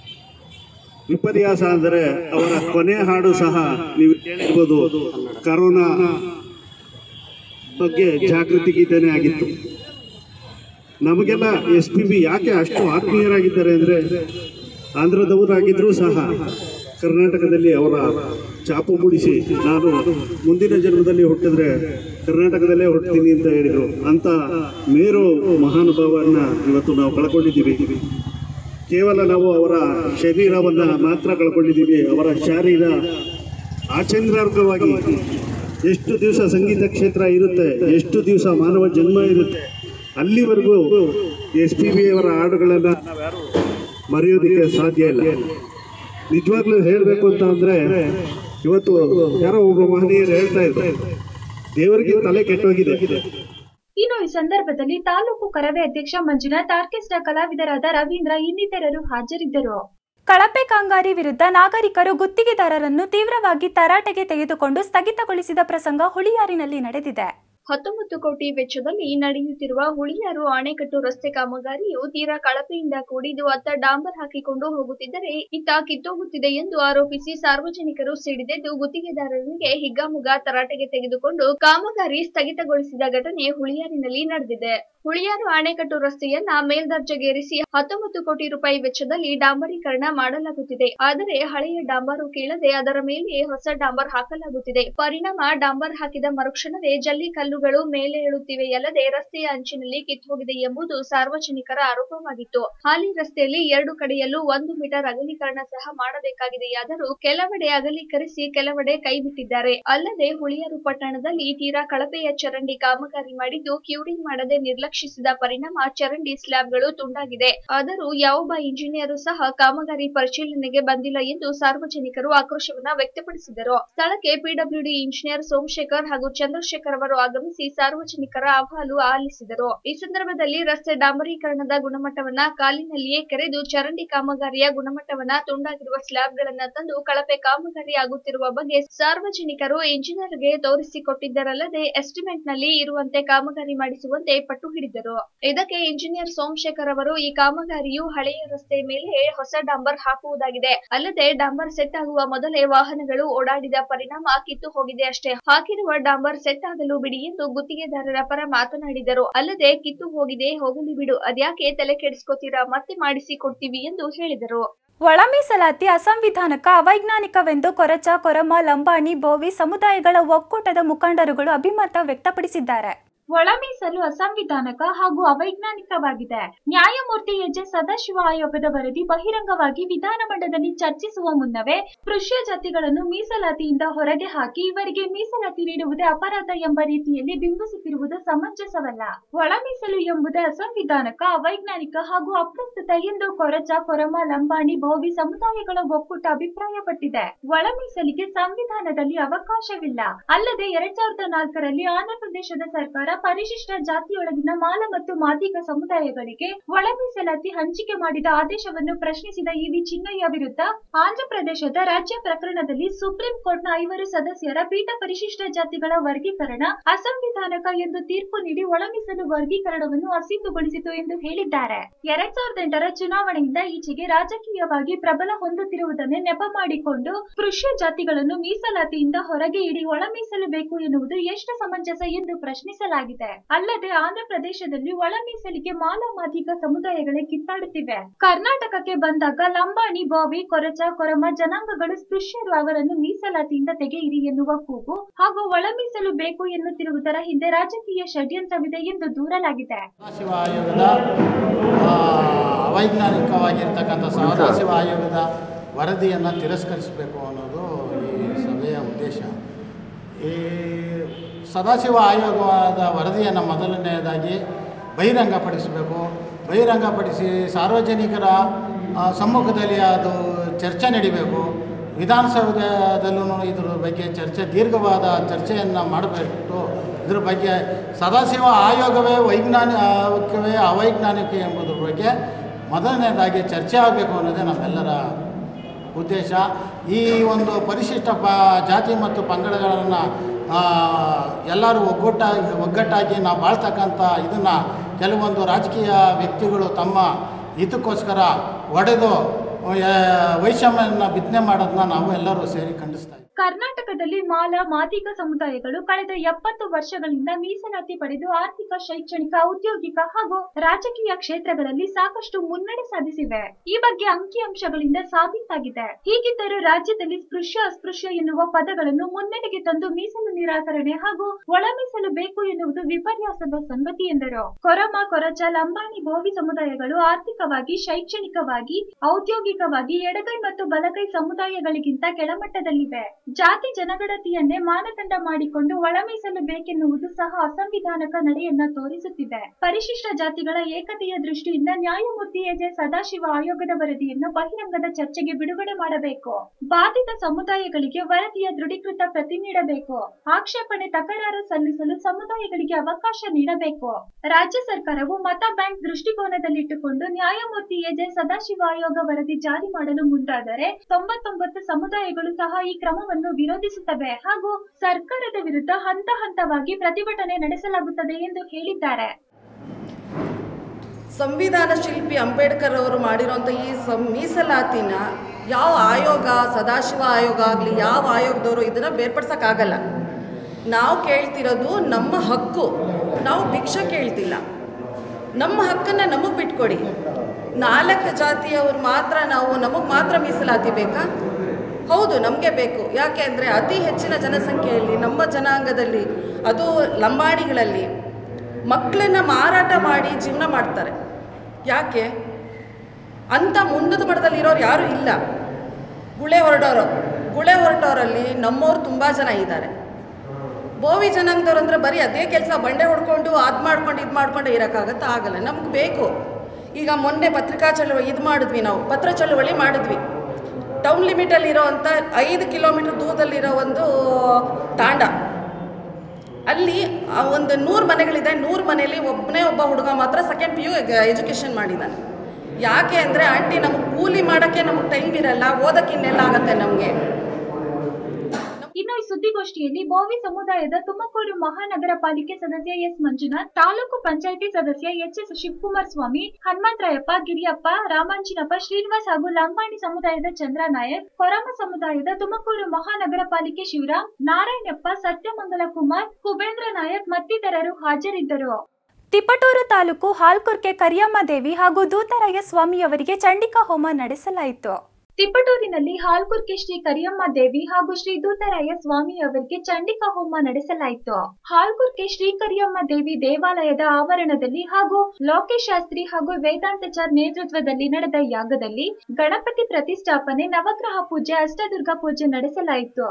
ವಿಪರ್ಯಾಸ ಅಂದರೆ ಅವರ ಕೊನೆ ಹಾಡು ಸಹ ನೀವು ಕೇಳಿರ್ಬೋದು ಕರೋನಾ ಬಗ್ಗೆ ಜಾಗೃತಿ ಗೀತೆನೇ ಆಗಿತ್ತು ನಮಗೆಲ್ಲ ಎಸ್ ಪಿ ಬಿ ಯಾಕೆ ಅಷ್ಟು ಆತ್ಮೀಯರಾಗಿದ್ದಾರೆ ಅಂದರೆ ಆಂಧ್ರದವರಾಗಿದ್ರೂ ಸಹ ಕರ್ನಾಟಕದಲ್ಲಿ ಅವರ ಚಾಪು ಮೂಡಿಸಿ ನಾನು ಮುಂದಿನ ಜನ್ಮದಲ್ಲಿ ಹುಟ್ಟಿದ್ರೆ ಕರ್ನಾಟಕದಲ್ಲೇ ಹುಟ್ತೀನಿ ಅಂತ ಹೇಳಿದರು ಅಂತ ಮೇರು ಮಹಾನುಭಾವನ್ನ ಇವತ್ತು ನಾವು ಕಳ್ಕೊಂಡಿದ್ದೀವಿ ಕೇವಲ ನಾವು ಅವರ ಶರೀರವನ್ನ ಮಾತ್ರ ಕಳ್ಕೊಂಡಿದ್ದೀವಿ ಅವರ ಶಾರೀರ ಆಚಂದ್ರಾರ್ಗವಾಗಿ ಎಷ್ಟು ದಿವಸ ಸಂಗೀತ ಕ್ಷೇತ್ರ ಇರುತ್ತೆ ಎಷ್ಟು ದಿವಸ ಮಾನವ ಜನ್ಮ ಇರುತ್ತೆ ಅಲ್ಲಿವರೆಗೂ ಎಸ್ ಪಿ ಬಿ ಅವರ ಹಾಡುಗಳನ್ನು ನಾವ್ಯಾರು ಮರೆಯೋದಕ್ಕೆ ಸಾಧ್ಯ ಇಲ್ಲ ನಿಜವಾಗ್ಲೂ ಹೇಳಬೇಕು ಅಂತ ಅಂದ್ರೆ ಇವತ್ತು ಯಾರೋ ಒಬ್ಬರು ಮಹನೀಯರು ಹೇಳ್ತಾ ಇದ್ದಾರೆ ದೇವರಿಗೆ ತಲೆ ಕೆಟ್ಟೋಗಿದೆ ಇನ್ನು ಈ ಸಂದರ್ಭದಲ್ಲಿ ತಾಲೂಕು ಕರವೇ ಅಧ್ಯಕ್ಷ ಮಂಜುನಾಥ್ ಆರ್ಕೆಸ್ಟ್ರಾ ಕಲಾವಿದರಾದ ರವೀಂದ್ರ ಇನ್ನಿತರರು ಹಾಜರಿದ್ದರು ಕಳಪೆ ಕಾಂಗಾರಿ ವಿರುದ್ಧ ನಾಗರಿಕರು ಗುತ್ತಿಗೆದಾರರನ್ನು ತೀವ್ರವಾಗಿ ತರಾಟೆಗೆ ತೆಗೆದುಕೊಂಡು ಸ್ಥಗಿತಗೊಳಿಸಿದ ಪ್ರಸಂಗ ಹುಳಿಯಾರಿನಲ್ಲಿ ನಡೆದಿದೆ ಹತ್ತೊಂಬತ್ತು ಕೋಟಿ ವೆಚ್ಚದಲ್ಲಿ ನಡೆಯುತ್ತಿರುವ ಹುಳಿಯಾರು ಅಣೆಕಟ್ಟು ರಸ್ತೆ ಕಾಮಗಾರಿಯು ತೀರಾ ಕಳಪೆಯಿಂದ ಕೂಡಿದ್ದು ಅತ್ತ ಡಾಂಬರ್ ಹಾಕಿಕೊಂಡು ಹೋಗುತ್ತಿದ್ದರೆ ಇತ್ತ ಕಿತ್ತೋಗುತ್ತಿದೆ ಎಂದು ಆರೋಪಿಸಿ ಸಾರ್ವಜನಿಕರು ಸಿಡಿದೆದ್ದು ಗುತ್ತಿಗೆದಾರರಿಗೆ ಹಿಗ್ಗಾಮುಗ್ಗಾ ತರಾಟೆಗೆ ತೆಗೆದುಕೊಂಡು ಕಾಮಗಾರಿ ಸ್ಥಗಿತಗೊಳಿಸಿದ ಘಟನೆ ಹುಳಿಯಾರಿನಲ್ಲಿ ನಡೆದಿದೆ ಹುಳಿಯಾರು ಅಣೆಕಟ್ಟು ರಸ್ತೆಯನ್ನ ಮೇಲ್ದರ್ಜೆಗೇರಿಸಿ ಹತ್ತೊಂಬತ್ತು ಕೋಟಿ ರೂಪಾಯಿ ವೆಚ್ಚದಲ್ಲಿ ಡಾಂಬರೀಕರಣ ಮಾಡಲಾಗುತ್ತಿದೆ ಆದರೆ ಹಳೆಯ ಡಾಂಬರು ಕೀಳದೆ ಅದರ ಮೇಲೆ ಹೊಸ ಡಾಂಬರ್ ಹಾಕಲಾಗುತ್ತಿದೆ ಪರಿಣಾಮ ಡಾಂಬರ್ ಹಾಕಿದ ಮರುಕ್ಷಣವೇ ಜಲ್ಲಿ ಕಲ್ಲುಗಳು ಮೇಲೆ ಏಳುತ್ತಿವೆಯಲ್ಲದೆ ರಸ್ತೆಯ ಅಂಚಿನಲ್ಲಿ ಕಿತ್ತೋಗಿದೆ ಎಂಬುದು ಸಾರ್ವಜನಿಕರ ಆರೋಪವಾಗಿತ್ತು ಹಾಲಿ ರಸ್ತೆಯಲ್ಲಿ ಎರಡು ಕಡೆಯಲ್ಲೂ ಒಂದು ಮೀಟರ್ ಅಗಲೀಕರಣ ಸಹ ಮಾಡಬೇಕಾಗಿದೆಯಾದರೂ ಕೆಲವೆಡೆ ಅಗಲೀಕರಿಸಿ ಕೆಲವೆಡೆ ಕೈಬಿಟ್ಟಿದ್ದಾರೆ ಅಲ್ಲದೆ ಹುಳಿಯಾರು ಪಟ್ಟಣದಲ್ಲಿ ತೀರಾ ಕಳಪೆಯ ಚರಂಡಿ ಕಾಮಗಾರಿ ಮಾಡಿದ್ದು ಕ್ಯೂರಿಂಗ್ ಮಾಡದೆ ನಿರ್ಲಕ್ಷಿಸಿದ ಪರಿಣಾಮ ಚರಂಡಿ ಸ್ಲ್ಯಾಬ್ಗಳು ತುಂಡಾಗಿದೆ ಆದರೂ ಯಾವೊಬ್ಬ ಇಂಜಿನಿಯರು ಸಹ ಕಾಮಗಾರಿ ಪರಿಶೀಲನೆಗೆ ಬಂದಿಲ್ಲ ಎಂದು ಸಾರ್ವಜನಿಕರು ಆಕ್ರೋಶವನ್ನ ವ್ಯಕ್ತಪಡಿಸಿದರು ಸ್ಥಳಕ್ಕೆ ಪಿಡಬ್ಲ್ಯೂಡಿ ಇಂಜಿನಿಯರ್ ಸೋಮಶೇಖರ್ ಹಾಗೂ ಚಂದ್ರಶೇಖರ್ ಅವರು ಆಗಮಿಸಿ ಸಾರ್ವಜನಿಕರ ಅಹವಾಲು ಆಲಿಸಿದರು ಈ ಸಂದರ್ಭದಲ್ಲಿ ರಸ್ತೆ ಡಾಂಬರೀಕರಣದ ಗುಣಮಟ್ಟವನ್ನ ಕಾಲಿನಲ್ಲಿಯೇ ಕೆರೆದು ಚರಂಡಿ ಕಾಮಗಾರಿಯ ಗುಣಮಟ್ಟವನ್ನ ತುಂಡಾಗಿರುವ ಸ್ಲ್ಯಾಬ್ಗಳನ್ನ ತಂದು ಕಳಪೆ ಕಾಮಗಾರಿ ಆಗುತ್ತಿರುವ ಬಗ್ಗೆ ಸಾರ್ವಜನಿಕರು ಇಂಜಿನಿಯರ್ಗೆ ತೋರಿಸಿಕೊಟ್ಟಿದ್ದರಲ್ಲದೆ ಎಸ್ಟಿಮೇಟ್ ನಲ್ಲಿ ಇರುವಂತೆ ಕಾಮಗಾರಿ ಮಾಡಿಸುವಂತೆ ಪಟ್ಟು ಹಿಡಿದರು ಇದಕ್ಕೆ ಇಂಜಿನಿಯರ್ ಸೋಮಶೇಖರ್ ಅವರು ಈ ಕಾಮಗಾರಿಯು ಹಳೆಯ ರಸ್ತೆ ಮೇಲೆ ಹೊಸ ಡಾಂಬರ್ ಹಾಕುವುದಾಗಿದೆ ಅಲ್ಲದೆ ಡಾಂಬರ್ ಸೆಟ್ ಆಗುವ ಮೊದಲೇ ವಾಹನಗಳು ಓಡಾಡಿದ ಪರಿಣಾಮ ಕಿತ್ತು ಹೋಗಿದೆ ಅಷ್ಟೇ ಹಾಕಿರುವ ಡಾಂಬರ್ ಸೆಟ್ ಆಗಲು ಬಿಡಿ ಎಂದು ಗುತ್ತಿಗೆದಾರರ ಪರ ಮಾತನಾಡಿದರು ಅಲ್ಲದೆ ಕಿತ್ತು ಹೋಗಿದೆ ಹೋಗಲಿ ಬಿಡು ಅದ್ಯಾಕೆ ತಲೆ ಕೆಡಿಸ್ಕೋತೀರಾ ಮತ್ತೆ ಮಾಡಿಸಿ ಕೊಡ್ತೀವಿ ಎಂದು ಹೇಳಿದರು ಒಳ ಮೀಸಲಾತಿ ಅಸಂವಿಧಾನಕ ಅವೈಜ್ಞಾನಿಕವೆಂದು ಕೊರಚ ಕೊರಮ ಲಂಬಾಣಿ ಬೋವಿ ಸಮುದಾಯಗಳ ಒಕ್ಕೂಟದ ಮುಖಂಡರುಗಳು ಅಭಿಮತ ವ್ಯಕ್ತಪಡಿಸಿದ್ದಾರೆ ಒಳ ಮೀಸಲು ಅಸಂವಿಧಾನಕ ಹಾಗೂ ಅವೈಜ್ಞಾನಿಕವಾಗಿದೆ ನ್ಯಾಯಮೂರ್ತಿ ಎಚ್ ಎಸ್ ಸದಾಶಿವ ಆಯೋಗದ ವರದಿ ಬಹಿರಂಗವಾಗಿ ವಿಧಾನಮಂಡಲದಲ್ಲಿ ಚರ್ಚಿಸುವ ಮುನ್ನವೇ ಸ್ಪೃಶ್ಯ ಜಾತಿಗಳನ್ನು ಮೀಸಲಾತಿಯಿಂದ ಹೊರಗೆ ಹಾಕಿ ಇವರಿಗೆ ಮೀಸಲಾತಿ ನೀಡುವುದೇ ಅಪರಾಧ ಎಂಬ ರೀತಿಯಲ್ಲಿ ಬಿಂಬಿಸುತ್ತಿರುವುದು ಸಮಂಜಸವಲ್ಲ ಒಳ ಮೀಸಲು ಎಂಬುದೇ ಅಸಂವಿಧಾನಕ ಅವೈಜ್ಞಾನಿಕ ಹಾಗೂ ಅಪ್ರಸ್ತುತ ಎಂದು ಕೊರಚ ಕೊರಮ ಲಂಬಾಣಿ ಬೋವಿ ಸಮುದಾಯಗಳ ಒಕ್ಕೂಟ ಅಭಿಪ್ರಾಯಪಟ್ಟಿದೆ ಒಳ ಮೀಸಲಿಗೆ ಸಂವಿಧಾನದಲ್ಲಿ ಅವಕಾಶವಿಲ್ಲ ಅಲ್ಲದೆ ಎರಡ್ ಸಾವಿರದ ನಾಲ್ಕರಲ್ಲಿ ಆಂಧ್ರಪ್ರದೇಶದ ಸರ್ಕಾರ ಪರಿಶಿಷ್ಟ ಜಾತಿಯೊಳಗಿನ ಮಾಲ ಮತ್ತು ಮಾದಿಗ ಸಮುದಾಯಗಳಿಗೆ ಒಳ ಮೀಸಲಾತಿ ಹಂಚಿಕೆ ಮಾಡಿದ ಆದೇಶವನ್ನು ಪ್ರಶ್ನಿಸಿದ ಇವಿ ಚಿನ್ನಯ್ಯ ವಿರುದ್ಧ ಆಂಧ್ರಪ್ರದೇಶದ ರಾಜ್ಯ ಪ್ರಕರಣದಲ್ಲಿ ಸುಪ್ರೀಂ ಕೋರ್ಟ್ನ ಐವರು ಸದಸ್ಯರ ಪೀಠ ಪರಿಶಿಷ್ಟ ಜಾತಿಗಳ ವರ್ಗೀಕರಣ ಅಸಂವಿಧಾನಕ ಎಂದು ತೀರ್ಪು ನೀಡಿ ಒಳ ಮೀಸಲು ವರ್ಗೀಕರಣವನ್ನು ಅಸಿಂಧುಗೊಳಿಸಿತು ಎಂದು ಹೇಳಿದ್ದಾರೆ ಎರಡ್ ಸಾವಿರದ ಎಂಟರ ಚುನಾವಣೆಯಿಂದ ಈಚೆಗೆ ರಾಜಕೀಯವಾಗಿ ಪ್ರಬಲ ಹೊಂದುತ್ತಿರುವುದನ್ನೇ ನೆಪ ಮಾಡಿಕೊಂಡು ಸ್ಪೃಶ್ಯ ಜಾತಿಗಳನ್ನು ಮೀಸಲಾತಿಯಿಂದ ಹೊರಗೆ ಇಡಿ ಒಳ ಮೀಸಲು ಬೇಕು ಎನ್ನುವುದು ಎಷ್ಟು ಸಮಂಜಸ ಎಂದು ಪ್ರಶ್ನಿಸಲಾಗಿದೆ ಅಲ್ಲದೆ ಆಂಧ್ರಪ್ರದೇಶದಲ್ಲಿ ಒಳ ಮೀಸಲಿಗೆ ಮಾಲ ಮಾದಿಗ ಸಮುದಾಯಗಳೇ ಕಿತ್ತಾಡುತ್ತಿವೆ ಕರ್ನಾಟಕಕ್ಕೆ ಬಂದಾಗ ಲಂಬಾಣಿ ಬಾವಿ ಕೊರಚ ಕೊರಮ ಜನಾಂಗಗಳು ಸ್ಪೃಶ್ಯರು ಅವರನ್ನು ಮೀಸಲಾತಿಯಿಂದ ತೆಗೆಯಿರಿ ಎನ್ನುವ ಕೂಗು ಹಾಗೂ ಒಳ ಮೀಸಲು ಬೇಕು ಎನ್ನುತ್ತಿರುವುದರ ಹಿಂದೆ ರಾಜಕೀಯ ಷಡ್ಯಂತ್ರವಿದೆ ಎಂದು ದೂರಲಾಗಿದೆ ಸದಾಶಿವ ಆಯೋಗದ ಆ, ಅವೈಜ್ಞಾನಿಕವಾಗಿರ್ತಕ್ಕಂಥ ಸದಾಶಿವ ಆಯೋಗದ ವರದಿಯನ್ನು ತಿರಸ್ಕರಿಸಬೇಕು ಅನ್ನೋದು ಈ ಸಭೆಯ ಉದ್ದೇಶ ಈ ಸದಾಶಿವ ಆಯೋಗದ ವರದಿಯನ್ನು ಮೊದಲನೆಯದಾಗಿ ಬಹಿರಂಗಪಡಿಸಬೇಕು ಬಹಿರಂಗಪಡಿಸಿ ಸಾರ್ವಜನಿಕರ ಆ, ಸಮ್ಮುಖದಲ್ಲಿ ಅದು ಚರ್ಚೆ ನಡಿಬೇಕು ವಿಧಾನಸೌಧದಲ್ಲೂ ಇದ್ರ ಬಗ್ಗೆ ಚರ್ಚೆ ದೀರ್ಘವಾದ ಚರ್ಚೆಯನ್ನು ಮಾಡಬೇಕು ಇದ್ರ ಬಗ್ಗೆ ಸದಾಶಿವ ಆಯೋಗವೇ ವೈಜ್ಞಾನಿಕವೇ ಅವೈಜ್ಞಾನಿಕ ಎಂಬುದ್ರ ಬಗ್ಗೆ ಮೊದಲನೇದಾಗಿ ಚರ್ಚೆ ಆಗಬೇಕು ಅನ್ನೋದೇ ನಮ್ಮೆಲ್ಲರ ಉದ್ದೇಶ ಈ ಒಂದು ಪರಿಶಿಷ್ಟ ಪ ಜಾತಿ ಮತ್ತು ಪಂಗಡಗಳನ್ನು ಎಲ್ಲರೂ ಒಗ್ಗಟ್ಟಾಗಿ ಒಗ್ಗಟ್ಟಾಗಿ ನಾವು ಬಾಳ್ತಕ್ಕಂಥ ಇದನ್ನು ಕೆಲವೊಂದು ರಾಜಕೀಯ ವ್ಯಕ್ತಿಗಳು ತಮ್ಮ ಹಿತಕ್ಕೋಸ್ಕರ ಒಡೆದು ಆ, ವೈಷಮ್ಯನ ಬಿತ್ತನೆ ಮಾಡೋದನ್ನ ನಾವು ಎಲ್ಲರೂ ಸೇರಿ ಖಂಡಿಸ್ತಾ ಇದ್ದೀವಿ ಕರ್ನಾಟಕದಲ್ಲಿ ಮಾಲ ಮಾದಿಗ ಸಮುದಾಯಗಳು ಕಳೆದ ಎಪ್ಪತ್ತು ವರ್ಷಗಳಿಂದ ಮೀಸಲಾತಿ ಪಡೆದು ಆರ್ಥಿಕ ಶೈಕ್ಷಣಿಕ ಔದ್ಯೋಗಿಕ ಹಾಗೂ ರಾಜಕೀಯ ಕ್ಷೇತ್ರಗಳಲ್ಲಿ ಸಾಕಷ್ಟು ಮುನ್ನಡೆ ಸಾಧಿಸಿವೆ ಈ ಬಗ್ಗೆ ಅಂಕಿಅಂಶಗಳಿಂದ ಸಾಬೀತಾಗಿದೆ ಹೀಗಿದ್ದರೂ ರಾಜ್ಯದಲ್ಲಿ ಸ್ಪೃಶ್ಯ ಅಸ್ಪೃಶ್ಯ ಎನ್ನುವ ಪದಗಳನ್ನು ಮುನ್ನಡೆಗೆ ತಂದು ಮೀಸಲು ನಿರಾಕರಣೆ ಹಾಗೂ ಒಳ ಮೀಸಲು ಬೇಕು ಎನ್ನುವುದು ವಿಪರ್ಯಾಸದ ಸಂಗತಿ ಎಂದರು ಕೊರಮ ಕೊರಚ ಲಂಬಾಣಿ ಬೋವಿ ಸಮುದಾಯಗಳು ಆರ್ಥಿಕವಾಗಿ ಶೈಕ್ಷಣಿಕವಾಗಿ ಔದ್ಯೋಗಿಕವಾಗಿ ಎಡಗೈ ಮತ್ತು ಬಲಗೈ ಸಮುದಾಯಗಳಿಗಿಂತ ಕೆಳಮಟ್ಟದಲ್ಲಿವೆ ಜಾತಿ ಜನಗಣತಿಯನ್ನೇ ಮಾನದಂಡ ಮಾಡಿಕೊಂಡು ಒಳ ಮೀಸಲು ಬೇಕೆನ್ನುವುದು ಸಹ ಅಸಂವಿಧಾನಕ ನಡೆಯನ್ನ ತೋರಿಸುತ್ತಿದೆ ಪರಿಶಿಷ್ಟ ಜಾತಿಗಳ ಏಕತೆಯ ದೃಷ್ಟಿಯಿಂದ ನ್ಯಾಯಮೂರ್ತಿ ಎಜೆ ಸದಾಶಿವ ಆಯೋಗದ ವರದಿಯನ್ನು ಬಹಿರಂಗದ ಚರ್ಚೆಗೆ ಬಿಡುಗಡೆ ಮಾಡಬೇಕು ಬಾಧಿತ ಸಮುದಾಯಗಳಿಗೆ ವರದಿಯ ದೃಢೀಕೃತ ಪ್ರತಿ ನೀಡಬೇಕು ಆಕ್ಷೇಪಣೆ ತಕರಾರು ಸಲ್ಲಿಸಲು ಸಮುದಾಯಗಳಿಗೆ ಅವಕಾಶ ನೀಡಬೇಕು ರಾಜ್ಯ ಸರ್ಕಾರವು ಮತ ಬ್ಯಾಂಕ್ ದೃಷ್ಟಿಕೋನದಲ್ಲಿಟ್ಟುಕೊಂಡು ನ್ಯಾಯಮೂರ್ತಿ ಎಜೆ ಸದಾಶಿವ ಆಯೋಗ ವರದಿ ಜಾರಿ ಮಾಡಲು ಮುಂದಾದರೆ ತೊಂಬತ್ತೊಂಬತ್ತು ಸಮುದಾಯಗಳು ಸಹ ಈ ಕ್ರಮವನ್ನು ವಿರೋಧಿಸುತ್ತವೆ ಹಾಗೂ ಸರ್ಕಾರದ ವಿರುದ್ಧ ಹಂತ ಹಂತವಾಗಿ ಪ್ರತಿಭಟನೆ ನಡೆಸಲಾಗುತ್ತದೆ ಎಂದು ಹೇಳಿದ್ದಾರೆ ಸಂವಿಧಾನ ಶಿಲ್ಪಿ ಅಂಬೇಡ್ಕರ್ ಅವರು ಮಾಡಿರೋಂಥ ಈ ಸಂ ಮೀಸಲಾತಿನ ಯಾವ ಆಯೋಗ ಸದಾಶಿವ ಆಯೋಗ ಆಗಲಿ ಯಾವ ಆಯೋಗದವರು ಇದನ್ನು ಬೇರ್ಪಡ್ಸೋಕ್ಕಾಗಲ್ಲ ನಾವು ಕೇಳ್ತಿರೋದು ನಮ್ಮ ಹಕ್ಕು ನಾವು ಭಿಕ್ಷೆ ಕೇಳ್ತಿಲ್ಲ ನಮ್ಮ ಹಕ್ಕನ್ನು ನಮಗೆ ಬಿಟ್ಕೊಡಿ ನಾಲ್ಕು ಜಾತಿಯವ್ರು ಮಾತ್ರ ನಾವು ನಮಗೆ ಮಾತ್ರ ಮೀಸಲಾತಿ ಬೇಕಾ ಹೌದು ನಮಗೆ ಬೇಕು ಯಾಕೆ ಅಂದರೆ ಅತಿ ಹೆಚ್ಚಿನ ಜನಸಂಖ್ಯೆಯಲ್ಲಿ ನಮ್ಮ ಜನಾಂಗದಲ್ಲಿ ಅದು ಲಂಬಾಣಿಗಳಲ್ಲಿ ಮಕ್ಕಳನ್ನ ಮಾರಾಟ ಮಾಡಿ ಜೀವನ ಮಾಡ್ತಾರೆ ಯಾಕೆ ಅಂಥ ಮುಂದದ ಮಟ್ಟದಲ್ಲಿರೋರು ಯಾರೂ ಇಲ್ಲ ಗುಳೆ ಹೊರಟೋರು ಗುಳೆ ಹೊರಟೋರಲ್ಲಿ ನಮ್ಮವ್ರು ತುಂಬ ಜನ ಇದ್ದಾರೆ ಬೋವಿ ಜನಾಂಗದವ್ರು ಅಂದರೆ ಬರೀ ಅದೇ ಕೆಲಸ ಬಂಡೆ ಹೊಡ್ಕೊಂಡು ಅದು ಮಾಡ್ಕೊಂಡು ಇದು ಮಾಡ್ಕೊಂಡು ಇರೋಕ್ಕಾಗತ್ತಾ ಆಗಲ್ಲ ನಮ್ಗೆ ಬೇಕು ಈಗ ಮೊನ್ನೆ ಪತ್ರಿಕಾ ಚಳವಳಿ ಇದು ಮಾಡಿದ್ವಿ ನಾವು ಪತ್ರ ಚಳವಳಿ ಮಾಡಿದ್ವಿ ಟೌನ್ ಲಿಮಿಟಲ್ಲಿ ಇರೋವಂಥ ಐದು ಕಿಲೋಮೀಟರ್ ದೂರದಲ್ಲಿರೋ ಒಂದು ತಾಂಡ ಅಲ್ಲಿ ಆ ಒಂದು ನೂರು ಮನೆಗಳಿದೆ ನೂರು ಮನೆಯಲ್ಲಿ ಒಬ್ಬನೇ ಒಬ್ಬ ಹುಡುಗ ಮಾತ್ರ ಸೆಕೆಂಡ್ ಪಿ ಯು ಎಜುಕೇಷನ್ ಮಾಡಿದ್ದಾನೆ ಯಾಕೆ ಅಂದರೆ ಆಂಟಿ ನಮಗೆ ಕೂಲಿ ಮಾಡೋಕ್ಕೆ ನಮಗೆ ಟೈಮ್ ಇರಲ್ಲ ಓದಕ್ಕೆ ಇನ್ನೆಲ್ಲ ಆಗತ್ತೆ ನಮಗೆ ಇನ್ನು ಈ ಸುದ್ದಿಗೋಷ್ಠಿಯಲ್ಲಿ ಬೋವಿ ಸಮುದಾಯದ ತುಮಕೂರು ಮಹಾನಗರ ಪಾಲಿಕೆ ಸದಸ್ಯ ಎಸ್ ಮಂಜುನಾಥ್ ತಾಲೂಕು ಪಂಚಾಯಿತಿ ಸದಸ್ಯ ಎಚ್ ಎಸ್ ಶಿವಕುಮಾರ್ ಸ್ವಾಮಿ ಹನುಮಂತರಾಯಪ್ಪ ಗಿರಿಯಪ್ಪ ರಾಮಾಂಜಿನಪ್ಪ ಶ್ರೀನಿವಾಸ್ ಹಾಗೂ ಲಂಬಾಣಿ ಸಮುದಾಯದ ಚಂದ್ರ ನಾಯಕ್ ಕೊರಮ ಸಮುದಾಯದ ತುಮಕೂರು ಮಹಾನಗರ ಪಾಲಿಕೆ ಶಿವರಾಮ್ ನಾರಾಯಣಪ್ಪ ಸತ್ಯಮಂಗಲ ಕುಮಾರ್ ಕುಬೇಂದ್ರ ನಾಯಕ್ ಮತ್ತಿತರರು ಹಾಜರಿದ್ದರು ತಿಪಟೂರು ತಾಲೂಕು ಹಾಲ್ಕುರ್ಕೆ ಕರಿಯಮ್ಮ ದೇವಿ ಹಾಗೂ ದೂತರಾಯ ಸ್ವಾಮಿಯವರಿಗೆ ಚಂಡಿಕಾ ಹೋಮ ನಡೆಸಲಾಯಿತು ತಿಪ್ಪಟೂರಿನಲ್ಲಿ ಹಾಲ್ಕುರ್ಕೆ ಶ್ರೀ ಕರಿಯಮ್ಮ ದೇವಿ ಹಾಗೂ ಶ್ರೀ ದೂತರಾಯ ಸ್ವಾಮಿ ಅವರಿಗೆ ಚಂಡಿಕಾ ಹೋಮ ನಡೆಸಲಾಯಿತು ಹಾಲ್ಕುರ್ಕೆ ಶ್ರೀ ಕರಿಯಮ್ಮ ದೇವಿ ದೇವಾಲಯದ ಆವರಣದಲ್ಲಿ ಹಾಗೂ ಲೋಕೇಶ್ ಶಾಸ್ತ್ರಿ ಹಾಗೂ ವೇದಾಂತಚಾರ್ ನೇತೃತ್ವದಲ್ಲಿ ನಡೆದ ಯಾಗದಲ್ಲಿ ಗಣಪತಿ ಪ್ರತಿಷ್ಠಾಪನೆ ನವಗ್ರಹ ಪೂಜೆ ಅಷ್ಟದುರ್ಗ ಪೂಜೆ ನಡೆಸಲಾಯಿತು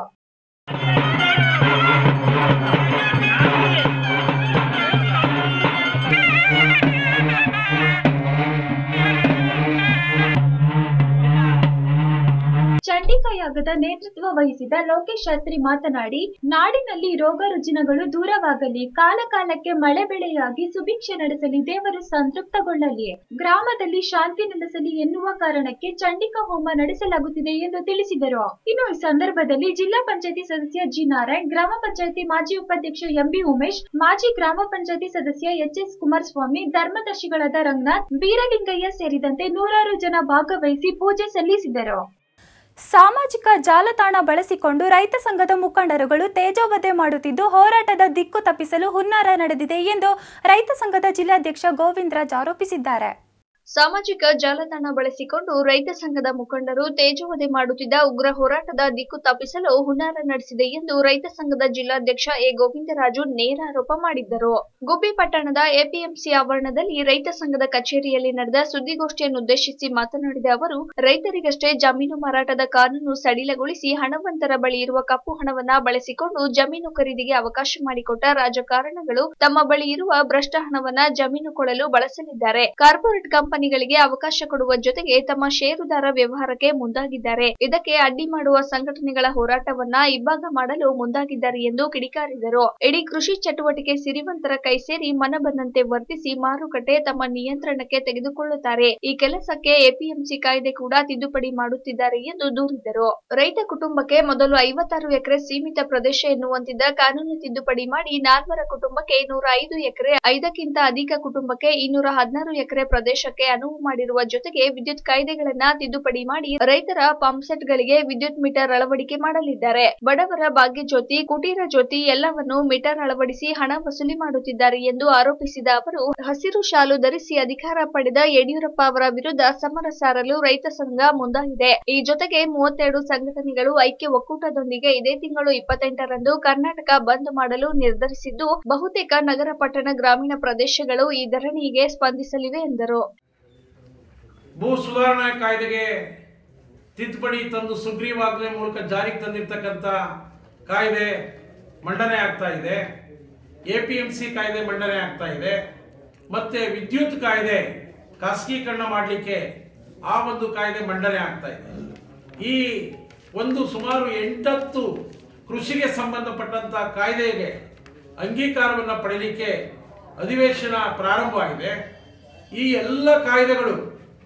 ಚಂಡಿಕಾ ಯಾಗದ ನೇತೃತ್ವ ವಹಿಸಿದ ಲೋಕೇಶ್ ಶಾಸ್ತ್ರಿ ಮಾತನಾಡಿ ನಾಡಿನಲ್ಲಿ ರೋಗ ರುಜಿನಗಳು ದೂರವಾಗಲಿ ಕಾಲ ಕಾಲಕ್ಕೆ ಮಳೆ ಬೆಳೆಯಾಗಿ ಸುಭಿಕ್ಷೆ ನಡೆಸಲಿ ದೇವರು ಸಂತೃಪ್ತಗೊಳ್ಳಲಿ ಗ್ರಾಮದಲ್ಲಿ ಶಾಂತಿ ನೆಲೆಸಲಿ ಎನ್ನುವ ಕಾರಣಕ್ಕೆ ಚಂಡಿಕಾ ಹೋಮ ನಡೆಸಲಾಗುತ್ತಿದೆ ಎಂದು ತಿಳಿಸಿದರು ಇನ್ನು ಈ ಸಂದರ್ಭದಲ್ಲಿ ಜಿಲ್ಲಾ ಪಂಚಾಯತಿ ಸದಸ್ಯ ಜಿ ನಾರಾಯಣ್ ಗ್ರಾಮ ಪಂಚಾಯತಿ ಮಾಜಿ ಉಪಾಧ್ಯಕ್ಷ ಎಂಬಿ ಉಮೇಶ್ ಮಾಜಿ ಗ್ರಾಮ ಪಂಚಾಯತಿ ಸದಸ್ಯ ಎಚ್ ಎಸ್ ಕುಮಾರಸ್ವಾಮಿ ಧರ್ಮದರ್ಶಿಗಳಾದ ರಂಗನಾಥ್ ಬೀರಲಿಂಗಯ್ಯ ಸೇರಿದಂತೆ ನೂರಾರು ಜನ ಭಾಗವಹಿಸಿ ಪೂಜೆ ಸಲ್ಲಿಸಿದರು ಸಾಮಾಜಿಕ ಜಾಲತಾಣ ಬಳಸಿಕೊಂಡು ರೈತ ಸಂಘದ ಮುಖಂಡರುಗಳು ತೇಜೋವಧೆ ಮಾಡುತ್ತಿದ್ದು ಹೋರಾಟದ ದಿಕ್ಕು ತಪ್ಪಿಸಲು ಹುನ್ನಾರ ನಡೆದಿದೆ ಎಂದು ರೈತ ಸಂಘದ ಜಿಲ್ಲಾಧ್ಯಕ್ಷ ಗೋವಿಂದರಾಜ್ ಆರೋಪಿಸಿದ್ದಾರೆ ಸಾಮಾಜಿಕ ಜಾಲತಾಣ ಬಳಸಿಕೊಂಡು ರೈತ ಸಂಘದ ಮುಖಂಡರು ತೇಜೋವಧೆ ಮಾಡುತ್ತಿದ್ದ ಉಗ್ರ ಹೋರಾಟದ ದಿಕ್ಕು ತಪ್ಪಿಸಲು ಹುನ್ನಾರ ನಡೆಸಿದೆ ಎಂದು ರೈತ ಸಂಘದ ಜಿಲ್ಲಾಧ್ಯಕ್ಷ ಎ ಗೋವಿಂದರಾಜು ನೇರ ಆರೋಪ ಮಾಡಿದ್ದರು ಗುಬ್ಬಿ ಪಟ್ಟಣದ ಎಪಿಎಂಸಿ ಆವರಣದಲ್ಲಿ ರೈತ ಸಂಘದ ಕಚೇರಿಯಲ್ಲಿ ನಡೆದ ಸುದ್ದಿಗೋಷ್ಠಿಯನ್ನುದ್ದೇಶಿಸಿ ಮಾತನಾಡಿದ ಅವರು ರೈತರಿಗಷ್ಟೇ ಜಮೀನು ಮಾರಾಟದ ಕಾನೂನು ಸಡಿಲಗೊಳಿಸಿ ಹಣವಂತರ ಬಳಿ ಇರುವ ಕಪ್ಪು ಹಣವನ್ನ ಬಳಸಿಕೊಂಡು ಜಮೀನು ಖರೀದಿಗೆ ಅವಕಾಶ ಮಾಡಿಕೊಟ್ಟ ರಾಜಕಾರಣಗಳು ತಮ್ಮ ಬಳಿ ಇರುವ ಭ್ರಷ್ಟ ಹಣವನ್ನ ಜಮೀನು ಕೊಳ್ಳಲು ಬಳಸಲಿದ್ದಾರೆ ಕಾರ್ಪೊರೇಟ್ ಕಂಪನಿಗಳಿಗೆ ಅವಕಾಶ ಕೊಡುವ ಜೊತೆಗೆ ತಮ್ಮ ಷೇರುದಾರ ವ್ಯವಹಾರಕ್ಕೆ ಮುಂದಾಗಿದ್ದಾರೆ ಇದಕ್ಕೆ ಅಡ್ಡಿ ಮಾಡುವ ಸಂಘಟನೆಗಳ ಹೋರಾಟವನ್ನ ಇಬ್ಬಾಗ ಮಾಡಲು ಮುಂದಾಗಿದ್ದಾರೆ ಎಂದು ಕಿಡಿಕಾರಿದರು ಇಡೀ ಕೃಷಿ ಚಟುವಟಿಕೆ ಸಿರಿವಂತರ ಕೈ ಸೇರಿ ಮನ ಬಂದಂತೆ ವರ್ತಿಸಿ ಮಾರುಕಟ್ಟೆ ತಮ್ಮ ನಿಯಂತ್ರಣಕ್ಕೆ ತೆಗೆದುಕೊಳ್ಳುತ್ತಾರೆ ಈ ಕೆಲಸಕ್ಕೆ ಎಪಿಎಂಸಿ ಕಾಯ್ದೆ ಕೂಡ ತಿದ್ದುಪಡಿ ಮಾಡುತ್ತಿದ್ದಾರೆ ಎಂದು ದೂರಿದರು ರೈತ ಕುಟುಂಬಕ್ಕೆ ಮೊದಲು ಐವತ್ತಾರು ಎಕರೆ ಸೀಮಿತ ಪ್ರದೇಶ ಎನ್ನುವಂತಿದ್ದ ಕಾನೂನು ತಿದ್ದುಪಡಿ ಮಾಡಿ ನಾಲ್ವರ ಕುಟುಂಬಕ್ಕೆ ನೂರ ಐದು ಎಕರೆ ಐದಕ್ಕಿಂತ ಅಧಿಕ ಕುಟುಂಬಕ್ಕೆ ಇನ್ನೂರ ಹದಿನಾರು ಎಕರೆ ಪ್ರದೇಶಕ್ಕೆ ಬಳಕೆಗೆ ಅನುವು ಮಾಡಿರುವ ಜೊತೆಗೆ ವಿದ್ಯುತ್ ಕಾಯ್ದೆಗಳನ್ನ ತಿದ್ದುಪಡಿ ಮಾಡಿ ರೈತರ ಪಂಪ್ಸೆಟ್ಗಳಿಗೆ ವಿದ್ಯುತ್ ಮೀಟರ್ ಅಳವಡಿಕೆ ಮಾಡಲಿದ್ದಾರೆ ಬಡವರ ಭಾಗ್ಯ ಜ್ಯೋತಿ ಕುಟೀರ ಜ್ಯೋತಿ ಎಲ್ಲವನ್ನು ಮೀಟರ್ ಅಳವಡಿಸಿ ಹಣ ವಸೂಲಿ ಮಾಡುತ್ತಿದ್ದಾರೆ ಎಂದು ಆರೋಪಿಸಿದ ಅವರು ಹಸಿರು ಶಾಲು ಧರಿಸಿ ಅಧಿಕಾರ ಪಡೆದ ಯಡಿಯೂರಪ್ಪ ಅವರ ವಿರುದ್ಧ ಸಮರ ಸಾರಲು ರೈತ ಸಂಘ ಮುಂದಾಗಿದೆ ಈ ಜೊತೆಗೆ ಮೂವತ್ತೆರಡು ಸಂಘಟನೆಗಳು ಐಕ್ಯ ಒಕ್ಕೂಟದೊಂದಿಗೆ ಇದೇ ತಿಂಗಳು ಇಪ್ಪತ್ತೆಂಟರಂದು ಕರ್ನಾಟಕ ಬಂದ್ ಮಾಡಲು ನಿರ್ಧರಿಸಿದ್ದು ಬಹುತೇಕ ನಗರ ಪಟ್ಟಣ ಗ್ರಾಮೀಣ ಪ್ರದೇಶಗಳು ಈ ಧರಣಿಗೆ ಸ್ಪಂದಿಸಲಿವೆ ಎಂದರು ಭೂ ಸುಧಾರಣಾ ಕಾಯ್ದೆಗೆ ತಿದ್ದುಪಡಿ ತಂದು ಸುಗ್ರೀವಾಜ್ಞೆ ಮೂಲಕ ಜಾರಿಗೆ ತಂದಿರ್ತಕ್ಕಂಥ ಕಾಯ್ದೆ ಮಂಡನೆ ಆಗ್ತಾ ಇದೆ ಎ ಪಿ ಎಂ ಸಿ ಕಾಯ್ದೆ ಮಂಡನೆ ಆಗ್ತಾ ಇದೆ ಮತ್ತೆ ವಿದ್ಯುತ್ ಕಾಯ್ದೆ ಖಾಸಗೀಕರಣ ಮಾಡಲಿಕ್ಕೆ ಆ ಒಂದು ಕಾಯ್ದೆ ಮಂಡನೆ ಆಗ್ತಾ ಇದೆ ಈ ಒಂದು ಸುಮಾರು ಎಂಟತ್ತು ಕೃಷಿಗೆ ಸಂಬಂಧಪಟ್ಟಂತ ಕಾಯ್ದೆಗೆ ಅಂಗೀಕಾರವನ್ನು ಪಡೆಯಲಿಕ್ಕೆ ಅಧಿವೇಶನ ಪ್ರಾರಂಭವಾಗಿದೆ ಈ ಎಲ್ಲ ಕಾಯ್ದೆಗಳು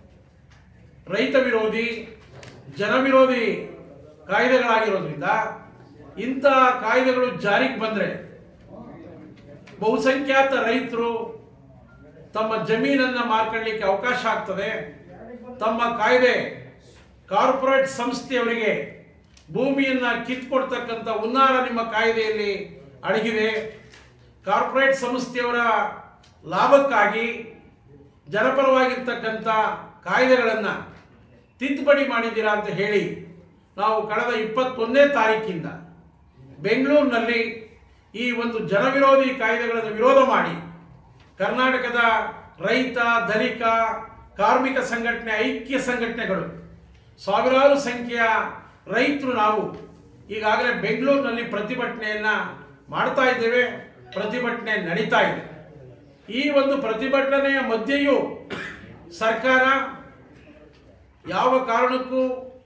ರೈತ ವಿರೋಧಿ ಜನವಿರೋಧಿ ಕಾಯ್ದೆಗಳಾಗಿರೋದ್ರಿಂದ ಇಂಥ ಕಾಯ್ದೆಗಳು ಜಾರಿಗೆ ಬಂದರೆ ಬಹುಸಂಖ್ಯಾತ ರೈತರು ತಮ್ಮ ಜಮೀನನ್ನು ಮಾರ್ಕೊಳ್ಳಿಕ್ಕೆ ಅವಕಾಶ ಆಗ್ತದೆ ತಮ್ಮ ಕಾಯ್ದೆ ಕಾರ್ಪೊರೇಟ್ ಸಂಸ್ಥೆಯವರಿಗೆ ಭೂಮಿಯನ್ನ ಕಿತ್ಕೊಡ್ತಕ್ಕಂಥ ಹುನ್ನಾರ ನಿಮ್ಮ ಕಾಯ್ದೆಯಲ್ಲಿ ಅಡಗಿದೆ ಕಾರ್ಪೊರೇಟ್ ಸಂಸ್ಥೆಯವರ ಲಾಭಕ್ಕಾಗಿ ಜನಪರವಾಗಿರ್ತಕ್ಕಂಥ ಕಾಯ್ದೆಗಳನ್ನು ತಿದ್ದುಪಡಿ ಮಾಡಿದ್ದೀರಾ ಅಂತ ಹೇಳಿ ನಾವು ಕಳೆದ ಇಪ್ಪತ್ತೊಂದನೇ ತಾರೀಕಿಂದ ಬೆಂಗಳೂರಿನಲ್ಲಿ ಈ ಒಂದು ಜನವಿರೋಧಿ ಕಾಯ್ದೆಗಳನ್ನು ವಿರೋಧ ಮಾಡಿ ಕರ್ನಾಟಕದ ರೈತ ಧನಿಕ ಕಾರ್ಮಿಕ ಸಂಘಟನೆ ಐಕ್ಯ ಸಂಘಟನೆಗಳು ಸಾವಿರಾರು ಸಂಖ್ಯೆಯ ರೈತರು ನಾವು ಈಗಾಗಲೇ ಬೆಂಗಳೂರಿನಲ್ಲಿ ಪ್ರತಿಭಟನೆಯನ್ನ ಮಾಡ್ತಾ ಇದ್ದೇವೆ ಪ್ರತಿಭಟನೆ ನಡೀತಾ ಇದೆ ಈ ಒಂದು ಪ್ರತಿಭಟನೆಯ ಮಧ್ಯೆಯೂ ಸರ್ಕಾರ ಯಾವ ಕಾರಣಕ್ಕೂ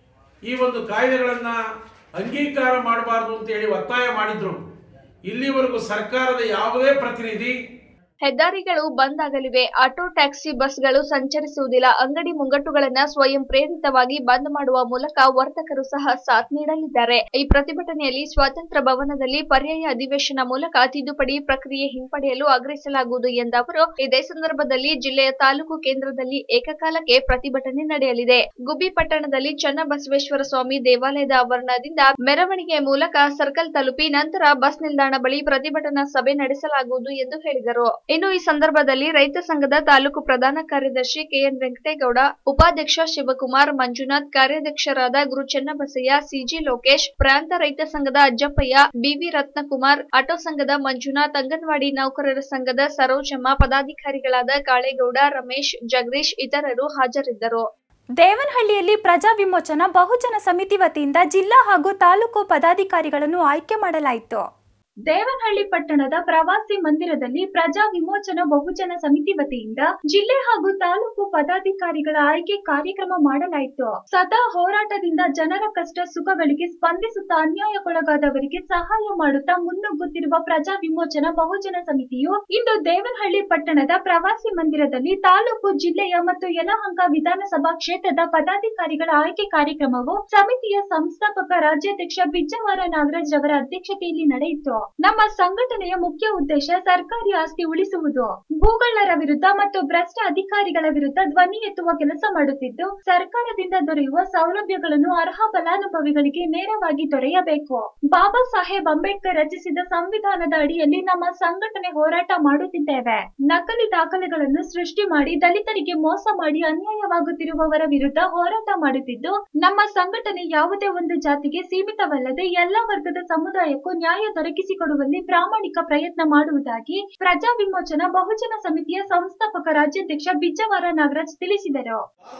ಈ ಒಂದು ಕಾಯ್ದೆಗಳನ್ನು ಅಂಗೀಕಾರ ಮಾಡಬಾರ್ದು ಅಂತ ಹೇಳಿ ಒತ್ತಾಯ ಮಾಡಿದ್ರು ಇಲ್ಲಿವರೆಗೂ ಸರ್ಕಾರದ ಯಾವುದೇ ಪ್ರತಿನಿಧಿ ಹೆದ್ದಾರಿಗಳು ಬಂದ್ ಆಗಲಿವೆ ಆಟೋ ಟ್ಯಾಕ್ಸಿ ಬಸ್ಗಳು ಸಂಚರಿಸುವುದಿಲ್ಲ ಅಂಗಡಿ ಮುಂಗಟ್ಟುಗಳನ್ನ ಸ್ವಯಂ ಪ್ರೇರಿತವಾಗಿ ಬಂದ್ ಮಾಡುವ ಮೂಲಕ ವರ್ತಕರು ಸಹ ಸಾಥ್ ನೀಡಲಿದ್ದಾರೆ ಈ ಪ್ರತಿಭಟನೆಯಲ್ಲಿ ಸ್ವಾತಂತ್ರ್ಯ ಭವನದಲ್ಲಿ ಪರ್ಯಾಯ ಅಧಿವೇಶನ ಮೂಲಕ ತಿದ್ದುಪಡಿ ಪ್ರಕ್ರಿಯೆ ಹಿಂಪಡೆಯಲು ಆಗ್ರಹಿಸಲಾಗುವುದು ಎಂದ ಅವರು ಇದೇ ಸಂದರ್ಭದಲ್ಲಿ ಜಿಲ್ಲೆಯ ತಾಲೂಕು ಕೇಂದ್ರದಲ್ಲಿ ಏಕಕಾಲಕ್ಕೆ ಪ್ರತಿಭಟನೆ ನಡೆಯಲಿದೆ ಗುಬ್ಬಿ ಪಟ್ಟಣದಲ್ಲಿ ಚನ್ನಬಸವೇಶ್ವರ ಸ್ವಾಮಿ ದೇವಾಲಯದ ಆವರಣದಿಂದ ಮೆರವಣಿಗೆ ಮೂಲಕ ಸರ್ಕಲ್ ತಲುಪಿ ನಂತರ ಬಸ್ ನಿಲ್ದಾಣ ಬಳಿ ಪ್ರತಿಭಟನಾ ಸಭೆ ನಡೆಸಲಾಗುವುದು ಎಂದು ಹೇಳಿದರು ಇನ್ನು ಈ ಸಂದರ್ಭದಲ್ಲಿ ರೈತ ಸಂಘದ ತಾಲೂಕು ಪ್ರಧಾನ ಕಾರ್ಯದರ್ಶಿ ಕೆಎನ್ ವೆಂಕಟೇಗೌಡ ಉಪಾಧ್ಯಕ್ಷ ಶಿವಕುಮಾರ್ ಮಂಜುನಾಥ್ ಕಾರ್ಯಾಧ್ಯಕ್ಷರಾದ ಗುರು ಚೆನ್ನಬಸಯ್ಯ ಸಿಜಿ ಲೋಕೇಶ್ ಪ್ರಾಂತ ರೈತ ಸಂಘದ ಅಜ್ಜಪ್ಪಯ್ಯ ಬಿವಿ ರತ್ನಕುಮಾರ್ ಆಟೋ ಸಂಘದ ಮಂಜುನಾಥ್ ಅಂಗನವಾಡಿ ನೌಕರರ ಸಂಘದ ಸರೋಜಮ್ಮ ಪದಾಧಿಕಾರಿಗಳಾದ ಕಾಳೇಗೌಡ ರಮೇಶ್ ಜಗದೀಶ್ ಇತರರು ಹಾಜರಿದ್ದರು ದೇವನಹಳ್ಳಿಯಲ್ಲಿ ಪ್ರಜಾ ವಿಮೋಚನಾ ಬಹುಜನ ಸಮಿತಿ ವತಿಯಿಂದ ಜಿಲ್ಲಾ ಹಾಗೂ ತಾಲೂಕು ಪದಾಧಿಕಾರಿಗಳನ್ನು ಆಯ್ಕೆ ಮಾಡಲಾಯಿತು ದೇವನಹಳ್ಳಿ ಪಟ್ಟಣದ ಪ್ರವಾಸಿ ಮಂದಿರದಲ್ಲಿ ಪ್ರಜಾ ವಿಮೋಚನಾ ಬಹುಜನ ಸಮಿತಿ ವತಿಯಿಂದ ಜಿಲ್ಲೆ ಹಾಗೂ ತಾಲೂಕು ಪದಾಧಿಕಾರಿಗಳ ಆಯ್ಕೆ ಕಾರ್ಯಕ್ರಮ ಮಾಡಲಾಯಿತು ಸದಾ ಹೋರಾಟದಿಂದ ಜನರ ಕಷ್ಟ ಸುಖಗಳಿಗೆ ಸ್ಪಂದಿಸುತ್ತಾ ಅನ್ಯಾಯಕ್ಕೊಳಗಾದವರಿಗೆ ಸಹಾಯ ಮಾಡುತ್ತಾ ಮುನ್ನುಗ್ಗುತ್ತಿರುವ ಪ್ರಜಾ ವಿಮೋಚನಾ ಬಹುಜನ ಸಮಿತಿಯು ಇಂದು ದೇವನಹಳ್ಳಿ ಪಟ್ಟಣದ ಪ್ರವಾಸಿ ಮಂದಿರದಲ್ಲಿ ತಾಲೂಕು ಜಿಲ್ಲೆಯ ಮತ್ತು ಯಲಹಂಕ ವಿಧಾನಸಭಾ ಕ್ಷೇತ್ರದ ಪದಾಧಿಕಾರಿಗಳ ಆಯ್ಕೆ ಕಾರ್ಯಕ್ರಮವು ಸಮಿತಿಯ ಸಂಸ್ಥಾಪಕ ರಾಜ್ಯಾಧ್ಯಕ್ಷ ಬಿಜ್ಜವಾರ ನಾಗರಾಜ್ ರವರ ಅಧ್ಯಕ್ಷತೆಯಲ್ಲಿ ನಡೆಯಿತು ನಮ್ಮ ಸಂಘಟನೆಯ ಮುಖ್ಯ ಉದ್ದೇಶ ಸರ್ಕಾರಿ ಆಸ್ತಿ ಉಳಿಸುವುದು ಭೂಗಳ್ಳರ ವಿರುದ್ಧ ಮತ್ತು ಭ್ರಷ್ಟ ಅಧಿಕಾರಿಗಳ ವಿರುದ್ಧ ಧ್ವನಿ ಎತ್ತುವ ಕೆಲಸ ಮಾಡುತ್ತಿದ್ದು ಸರ್ಕಾರದಿಂದ ದೊರೆಯುವ ಸೌಲಭ್ಯಗಳನ್ನು ಅರ್ಹ ಫಲಾನುಭವಿಗಳಿಗೆ ನೇರವಾಗಿ ದೊರೆಯಬೇಕು ಬಾಬಾ ಸಾಹೇಬ್ ಅಂಬೇಡ್ಕರ್ ರಚಿಸಿದ ಸಂವಿಧಾನದ ಅಡಿಯಲ್ಲಿ ನಮ್ಮ ಸಂಘಟನೆ ಹೋರಾಟ ಮಾಡುತ್ತಿದ್ದೇವೆ ನಕಲಿ ದಾಖಲೆಗಳನ್ನು ಸೃಷ್ಟಿ ಮಾಡಿ ದಲಿತರಿಗೆ ಮೋಸ ಮಾಡಿ ಅನ್ಯಾಯವಾಗುತ್ತಿರುವವರ ವಿರುದ್ಧ ಹೋರಾಟ ಮಾಡುತ್ತಿದ್ದು ನಮ್ಮ ಸಂಘಟನೆ ಯಾವುದೇ ಒಂದು ಜಾತಿಗೆ ಸೀಮಿತವಲ್ಲದೆ ಎಲ್ಲ ವರ್ಗದ ಸಮುದಾಯಕ್ಕೂ ನ್ಯಾಯ ದೊರಕಿಸಿಕೊಡುವಲ್ಲಿ ಪ್ರಾಮಾಣಿಕ ಪ್ರಯತ್ನ ಮಾಡುವುದಾಗಿ ಪ್ರಜಾ ವಿಮೋಚನಾ ಬಹುಜನ ಸಮಿತಿಯ ಸಂಸ್ಥಾಪಕ ರಾಜ್ಯಾಧ್ಯಕ್ಷ ಬಿಜ್ಜವಾರ ನಾಗರಾಜ್ ತಿಳಿಸಿದರು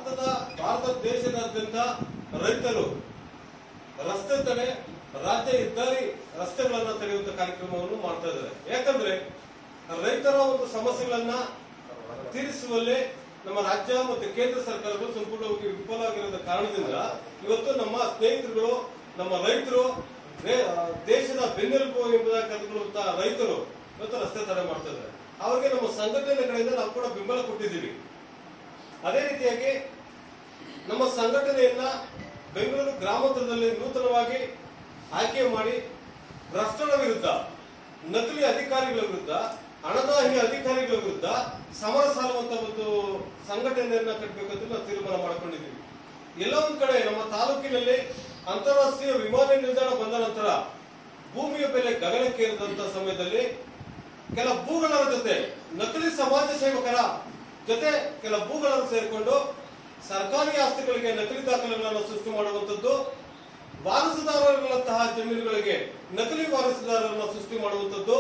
ಭಾರತ ದೇಶದಾದ್ಯಂತ ರೈತರು ರಸ್ತೆ ತಡೆ ರಾಜ್ಯ ಹೆದ್ದಾರಿ ರಸ್ತೆಗಳನ್ನ ತೆರೆಯುವಂತ ಕಾರ್ಯಕ್ರಮವನ್ನು ಮಾಡ್ತಾ ಇದ್ದಾರೆ ಯಾಕಂದ್ರೆ ರೈತರ ಒಂದು ಸಮಸ್ಯೆಗಳನ್ನ ತೀರಿಸುವಲ್ಲಿ ನಮ್ಮ ರಾಜ್ಯ ಮತ್ತು ಕೇಂದ್ರ ಸರ್ಕಾರಗಳು ಸಂಪೂರ್ಣವಾಗಿ ವಿಫಲವಾಗಿರೋದ ಕಾರಣದಿಂದ ಇವತ್ತು ನಮ್ಮ ಸ್ನೇಹಿತರುಗಳು ನಮ್ಮ ರೈತರು ದೇ- ದೇಶದ ಬೆನ್ನೆಲುಬು ಎಂಬುದಾಗಿ ಕರೆದುಕೊಳ್ಳುವಂತ ರೈತರು ಇವತ್ತು ರಸ್ತೆ ತಡೆ ಮಾಡ್ತಾ ಇದ್ದಾರೆ ಅವರಿಗೆ ನಮ್ಮ ಸಂಘಟನೆ ಕಡೆಯಿಂದ ನಾವು ಕೂಡ ಬೆಂಬಲ ಕೊಟ್ಟಿದ್ದೀವಿ ಅದೇ ರೀತಿಯಾಗಿ ನಮ್ಮ ಸಂಘಟನೆಯನ್ನ ಬೆಂಗಳೂರು ಗ್ರಾಮಾಂತರದಲ್ಲಿ ನೂತನವಾಗಿ ಆಯ್ಕೆ ಮಾಡಿ ಭ್ರಷ್ಟರ ವಿರುದ್ಧ ನಕಲಿ ಅಧಿಕಾರಿಗಳ ವಿರುದ್ಧ ಹಣದಾಹಿ ಅಧಿಕಾರಿಗಳ ವಿರುದ್ಧ ಸಮರ ಸಾರುವಂತ ಒಂದು ಸಂಘಟನೆಯನ್ನ ಕಟ್ಟಬೇಕಂತ ನಾವು ತೀರ್ಮಾನ ಮಾಡ್ಕೊಂಡಿದ್ದೀವಿ ಎಲ್ಲ ಒಂದ್ ಕಡೆ ನಮ್ಮ ತಾಲೂಕಿನಲ್ಲಿ ಅಂತಾರಾಷ್ಟ್ರೀಯ ವಿಮಾನ ನಿಲ್ದಾಣ ಬಂದ ನಂತರ ಭೂಮಿಯ ಬೆಲೆ ಗಗನಕ್ಕೇರಿದಂತ ಸಮಯದಲ್ಲಿ ಕೆಲ ಭೂಗಳರ ಜೊತೆ ನಕಲಿ ಸಮಾಜ ಸೇವಕರ ಜೊತೆ ಕೆಲ ಭೂಗಳರು ಸೇರಿಕೊಂಡು ಸರ್ಕಾರಿ ಆಸ್ತಿಗಳಿಗೆ ನಕಲಿ ದಾಖಲೆಗಳನ್ನು ಸೃಷ್ಟಿ ಮಾಡುವಂತದ್ದು ವಾರಸುದಾರರುಗಳಂತಹ ಜಮೀನುಗಳಿಗೆ ನಕಲಿ ವಾರಸುದಾರರನ್ನು ಸೃಷ್ಟಿ ಮಾಡುವಂತದ್ದು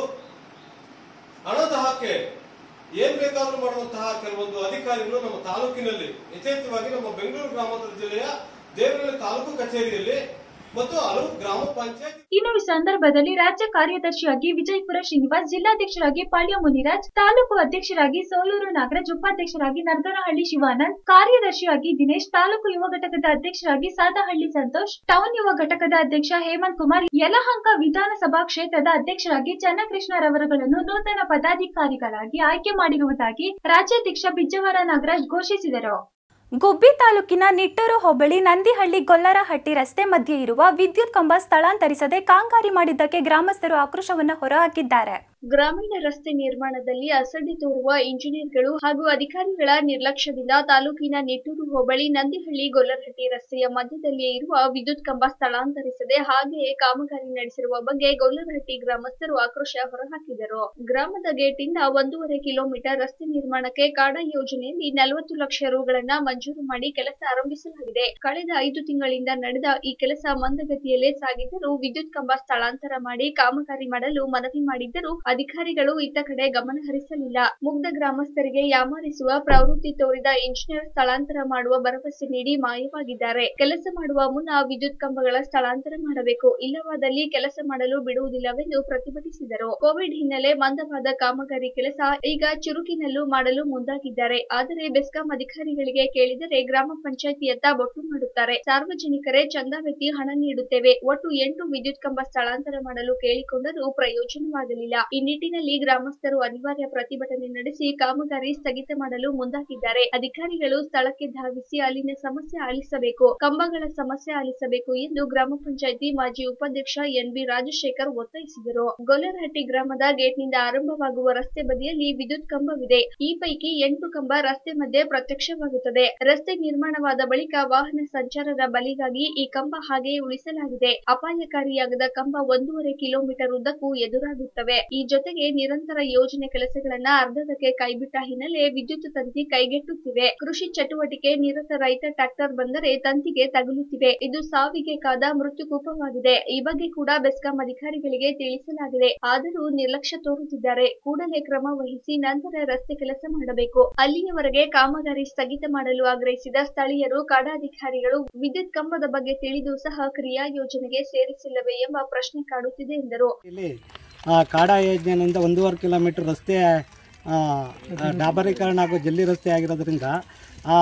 ಹಣದಾಹಕ್ಕೆ ಏನ್ ಬೇಕಾದ್ರೂ ಮಾಡುವಂತಹ ಕೆಲವೊಂದು ಅಧಿಕಾರಿಗಳು ನಮ್ಮ ತಾಲೂಕಿನಲ್ಲಿ ಯಥೇಚ್ಛವಾಗಿ ನಮ್ಮ ಬೆಂಗಳೂರು ಗ್ರಾಮಾಂತರ ಜಿಲ್ಲೆಯ ದೇವರಹಳ್ಳಿ ತಾಲೂಕು ಕಚೇರಿಯಲ್ಲಿ ಮತ್ತು ಹಲವು ಗ್ರಾಮ ಪಂಚಾಯತ್ ಇನ್ನು ಈ ಸಂದರ್ಭದಲ್ಲಿ ರಾಜ್ಯ ಕಾರ್ಯದರ್ಶಿಯಾಗಿ ವಿಜಯಪುರ ಶ್ರೀನಿವಾಸ್ ಜಿಲ್ಲಾಧ್ಯಕ್ಷರಾಗಿ ಪಾಳ್ಯ ಮುನಿರಾಜ್ ತಾಲೂಕು ಅಧ್ಯಕ್ಷರಾಗಿ ಸೋಲೂರು ನಾಗರಾಜ್ ಉಪಾಧ್ಯಕ್ಷರಾಗಿ ನರ್ಗನಹಳ್ಳಿ ಶಿವಾನಂದ್ ಕಾರ್ಯದರ್ಶಿಯಾಗಿ ದಿನೇಶ್ ತಾಲೂಕು ಯುವ ಘಟಕದ ಅಧ್ಯಕ್ಷರಾಗಿ ಸಾದಹಳ್ಳಿ ಸಂತೋಷ್ ಟೌನ್ ಯುವ ಘಟಕದ ಅಧ್ಯಕ್ಷ ಹೇಮಂತ್ ಕುಮಾರ್ ಯಲಹಂಕ ವಿಧಾನಸಭಾ ಕ್ಷೇತ್ರದ ಅಧ್ಯಕ್ಷರಾಗಿ ಚನ್ನಕೃಷ್ಣರವರುಗಳನ್ನು ನೂತನ ಪದಾಧಿಕಾರಿಗಳಾಗಿ ಆಯ್ಕೆ ಮಾಡಿರುವುದಾಗಿ ರಾಜ್ಯಾಧ್ಯಕ್ಷ ಬಿಜ್ಜವರ ನಾಗರಾಜ್ ಘೋಷಿಸಿದರು ಗುಬ್ಬಿ ತಾಲೂಕಿನ ನಿಟ್ಟೂರು ಹೋಬಳಿ ನಂದಿಹಳ್ಳಿ ಗೊಲ್ಲರಹಟ್ಟಿ ರಸ್ತೆ ಮಧ್ಯೆ ಇರುವ ವಿದ್ಯುತ್ ಕಂಬ ಸ್ಥಳಾಂತರಿಸದೆ ಕಾಂಗಾರಿ ಮಾಡಿದ್ದಕ್ಕೆ ಗ್ರಾಮಸ್ಥರು ಆಕ್ರೋಶವನ್ನು ಹೊರಹಾಕಿದ್ದಾರೆ ಗ್ರಾಮೀಣ ರಸ್ತೆ ನಿರ್ಮಾಣದಲ್ಲಿ ಅಸಡ್ಡೆ ತೋರುವ ಇಂಜಿನಿಯರ್ಗಳು ಹಾಗೂ ಅಧಿಕಾರಿಗಳ ನಿರ್ಲಕ್ಷ್ಯದಿಂದ ತಾಲೂಕಿನ ನಿಟ್ಟೂರು ಹೋಬಳಿ ನಂದಿಹಳ್ಳಿ ಗೊಲ್ಲರಹಟ್ಟಿ ರಸ್ತೆಯ ಮಧ್ಯದಲ್ಲಿಯೇ ಇರುವ ವಿದ್ಯುತ್ ಕಂಬ ಸ್ಥಳಾಂತರಿಸದೆ ಹಾಗೆಯೇ ಕಾಮಗಾರಿ ನಡೆಸಿರುವ ಬಗ್ಗೆ ಗೊಲ್ಲರಹಟ್ಟಿ ಗ್ರಾಮಸ್ಥರು ಆಕ್ರೋಶ ಹೊರಹಾಕಿದರು ಗ್ರಾಮದ ಗೇಟ್ನಿಂದ ಒಂದೂವರೆ ಕಿಲೋಮೀಟರ್ ರಸ್ತೆ ನಿರ್ಮಾಣಕ್ಕೆ ಕಾಡ ಯೋಜನೆಯಲ್ಲಿ ನಲವತ್ತು ಲಕ್ಷ ರುಗಳನ್ನ ಮಂಜೂರು ಮಾಡಿ ಕೆಲಸ ಆರಂಭಿಸಲಾಗಿದೆ ಕಳೆದ ಐದು ತಿಂಗಳಿಂದ ನಡೆದ ಈ ಕೆಲಸ ಮಂದಗತಿಯಲ್ಲೇ ಸಾಗಿದ್ದರೂ ವಿದ್ಯುತ್ ಕಂಬ ಸ್ಥಳಾಂತರ ಮಾಡಿ ಕಾಮಗಾರಿ ಮಾಡಲು ಮನವಿ ಮಾಡಿದ್ದರೂ ಅಧಿಕಾರಿಗಳು ಇತ್ತ ಕಡೆ ಗಮನ ಹರಿಸಲಿಲ್ಲ ಮುಗ್ಧ ಗ್ರಾಮಸ್ಥರಿಗೆ ಯಾಮಾರಿಸುವ ಪ್ರವೃತ್ತಿ ತೋರಿದ ಇಂಜಿನಿಯರ್ ಸ್ಥಳಾಂತರ ಮಾಡುವ ಭರವಸೆ ನೀಡಿ ಮಾಯವಾಗಿದ್ದಾರೆ ಕೆಲಸ ಮಾಡುವ ಮುನ್ನ ವಿದ್ಯುತ್ ಕಂಬಗಳ ಸ್ಥಳಾಂತರ ಮಾಡಬೇಕು ಇಲ್ಲವಾದಲ್ಲಿ ಕೆಲಸ ಮಾಡಲು ಬಿಡುವುದಿಲ್ಲವೆಂದು ಪ್ರತಿಭಟಿಸಿದರು ಕೋವಿಡ್ ಹಿನ್ನೆಲೆ ಮಂದವಾದ ಕಾಮಗಾರಿ ಕೆಲಸ ಈಗ ಚುರುಕಿನಲ್ಲೂ ಮಾಡಲು ಮುಂದಾಗಿದ್ದಾರೆ ಆದರೆ ಬೆಸ್ಕಾಂ ಅಧಿಕಾರಿಗಳಿಗೆ ಕೇಳಿದರೆ ಗ್ರಾಮ ಪಂಚಾಯತಿಯತ್ತ ಬೊಟ್ಟು ಮಾಡುತ್ತಾರೆ ಸಾರ್ವಜನಿಕರೇ ಚಂದಾವೆತ್ತಿ ಹಣ ನೀಡುತ್ತೇವೆ ಒಟ್ಟು ಎಂಟು ವಿದ್ಯುತ್ ಕಂಬ ಸ್ಥಳಾಂತರ ಮಾಡಲು ಕೇಳಿಕೊಂಡರೂ ಪ್ರಯೋಜನವಾಗಲಿಲ್ಲ ಈ ನಿಟ್ಟಿನಲ್ಲಿ ಗ್ರಾಮಸ್ಥರು ಅನಿವಾರ್ಯ ಪ್ರತಿಭಟನೆ ನಡೆಸಿ ಕಾಮಗಾರಿ ಸ್ಥಗಿತ ಮಾಡಲು ಮುಂದಾಗಿದ್ದಾರೆ ಅಧಿಕಾರಿಗಳು ಸ್ಥಳಕ್ಕೆ ಧಾವಿಸಿ ಅಲ್ಲಿನ ಸಮಸ್ಯೆ ಆಲಿಸಬೇಕು ಕಂಬಗಳ ಸಮಸ್ಯೆ ಆಲಿಸಬೇಕು ಎಂದು ಗ್ರಾಮ ಪಂಚಾಯತಿ ಮಾಜಿ ಉಪಾಧ್ಯಕ್ಷ ಎನ್ ಬಿ ರಾಜಶೇಖರ್ ಒತ್ತಾಯಿಸಿದರು ಗೊಲ್ಲರಹಟ್ಟಿ ಗ್ರಾಮದ ಗೇಟ್ನಿಂದ ಆರಂಭವಾಗುವ ರಸ್ತೆ ಬದಿಯಲ್ಲಿ ವಿದ್ಯುತ್ ಕಂಬವಿದೆ ಈ ಪೈಕಿ ಎಂಟು ಕಂಬ ರಸ್ತೆ ಮಧ್ಯೆ ಪ್ರತ್ಯಕ್ಷವಾಗುತ್ತದೆ ರಸ್ತೆ ನಿರ್ಮಾಣವಾದ ಬಳಿಕ ವಾಹನ ಸಂಚಾರದ ಬಲಿಗಾಗಿ ಈ ಕಂಬ ಹಾಗೆಯೇ ಉಳಿಸಲಾಗಿದೆ ಅಪಾಯಕಾರಿಯಾಗದ ಕಂಬ ಒಂದೂವರೆ ಕಿಲೋಮೀಟರ್ ಉದ್ದಕ್ಕೂ ಎದುರಾಗುತ್ತವೆ ಈ ಜೊತೆಗೆ ನಿರಂತರ ಯೋಜನೆ ಕೆಲಸಗಳನ್ನ ಅರ್ಧದಕ್ಕೆ ಕೈಬಿಟ್ಟ ಹಿನ್ನೆಲೆ ವಿದ್ಯುತ್ ತಂತಿ ಕೈಗೆಟ್ಟುತ್ತಿವೆ ಕೃಷಿ ಚಟುವಟಿಕೆ ನಿರತ ರೈತ ಟ್ರಾಕ್ಟರ್ ಬಂದರೆ ತಂತಿಗೆ ತಗುಲುತ್ತಿವೆ ಇದು ಸಾವಿಗೆ ಕಾದ ಮೃತ್ಯುಕೂಪವಾಗಿದೆ ಈ ಬಗ್ಗೆ ಕೂಡ ಬೆಸ್ಕಾಂ ಅಧಿಕಾರಿಗಳಿಗೆ ತಿಳಿಸಲಾಗಿದೆ ಆದರೂ ನಿರ್ಲಕ್ಷ್ಯ ತೋರುತ್ತಿದ್ದಾರೆ ಕೂಡಲೇ ಕ್ರಮ ವಹಿಸಿ ನಂತರ ರಸ್ತೆ ಕೆಲಸ ಮಾಡಬೇಕು ಅಲ್ಲಿಯವರೆಗೆ ಕಾಮಗಾರಿ ಸ್ಥಗಿತ ಮಾಡಲು ಆಗ್ರಹಿಸಿದ ಸ್ಥಳೀಯರು ಕಾಡಾಧಿಕಾರಿಗಳು ವಿದ್ಯುತ್ ಕಂಬದ ಬಗ್ಗೆ ತಿಳಿದು ಸಹ ಕ್ರಿಯಾ ಯೋಜನೆಗೆ ಸೇರಿಸಿಲ್ಲವೇ ಎಂಬ ಪ್ರಶ್ನೆ ಕಾಡುತ್ತಿದೆ ಎಂದರು ಇಲ್ಲಿ ಆ, ಕಾಡಾ ಯೋಜನೆಯಿಂದ ಒಂದೂವರೆ ಕಿಲೋಮೀಟರ್ ರಸ್ತೆ ಆ, ಆ, ಡಾಬರೀಕರಣ ಹಾಗೂ ಜಲ್ಲಿ ರಸ್ತೆ ಆಗಿರೋದ್ರಿಂದ ಆ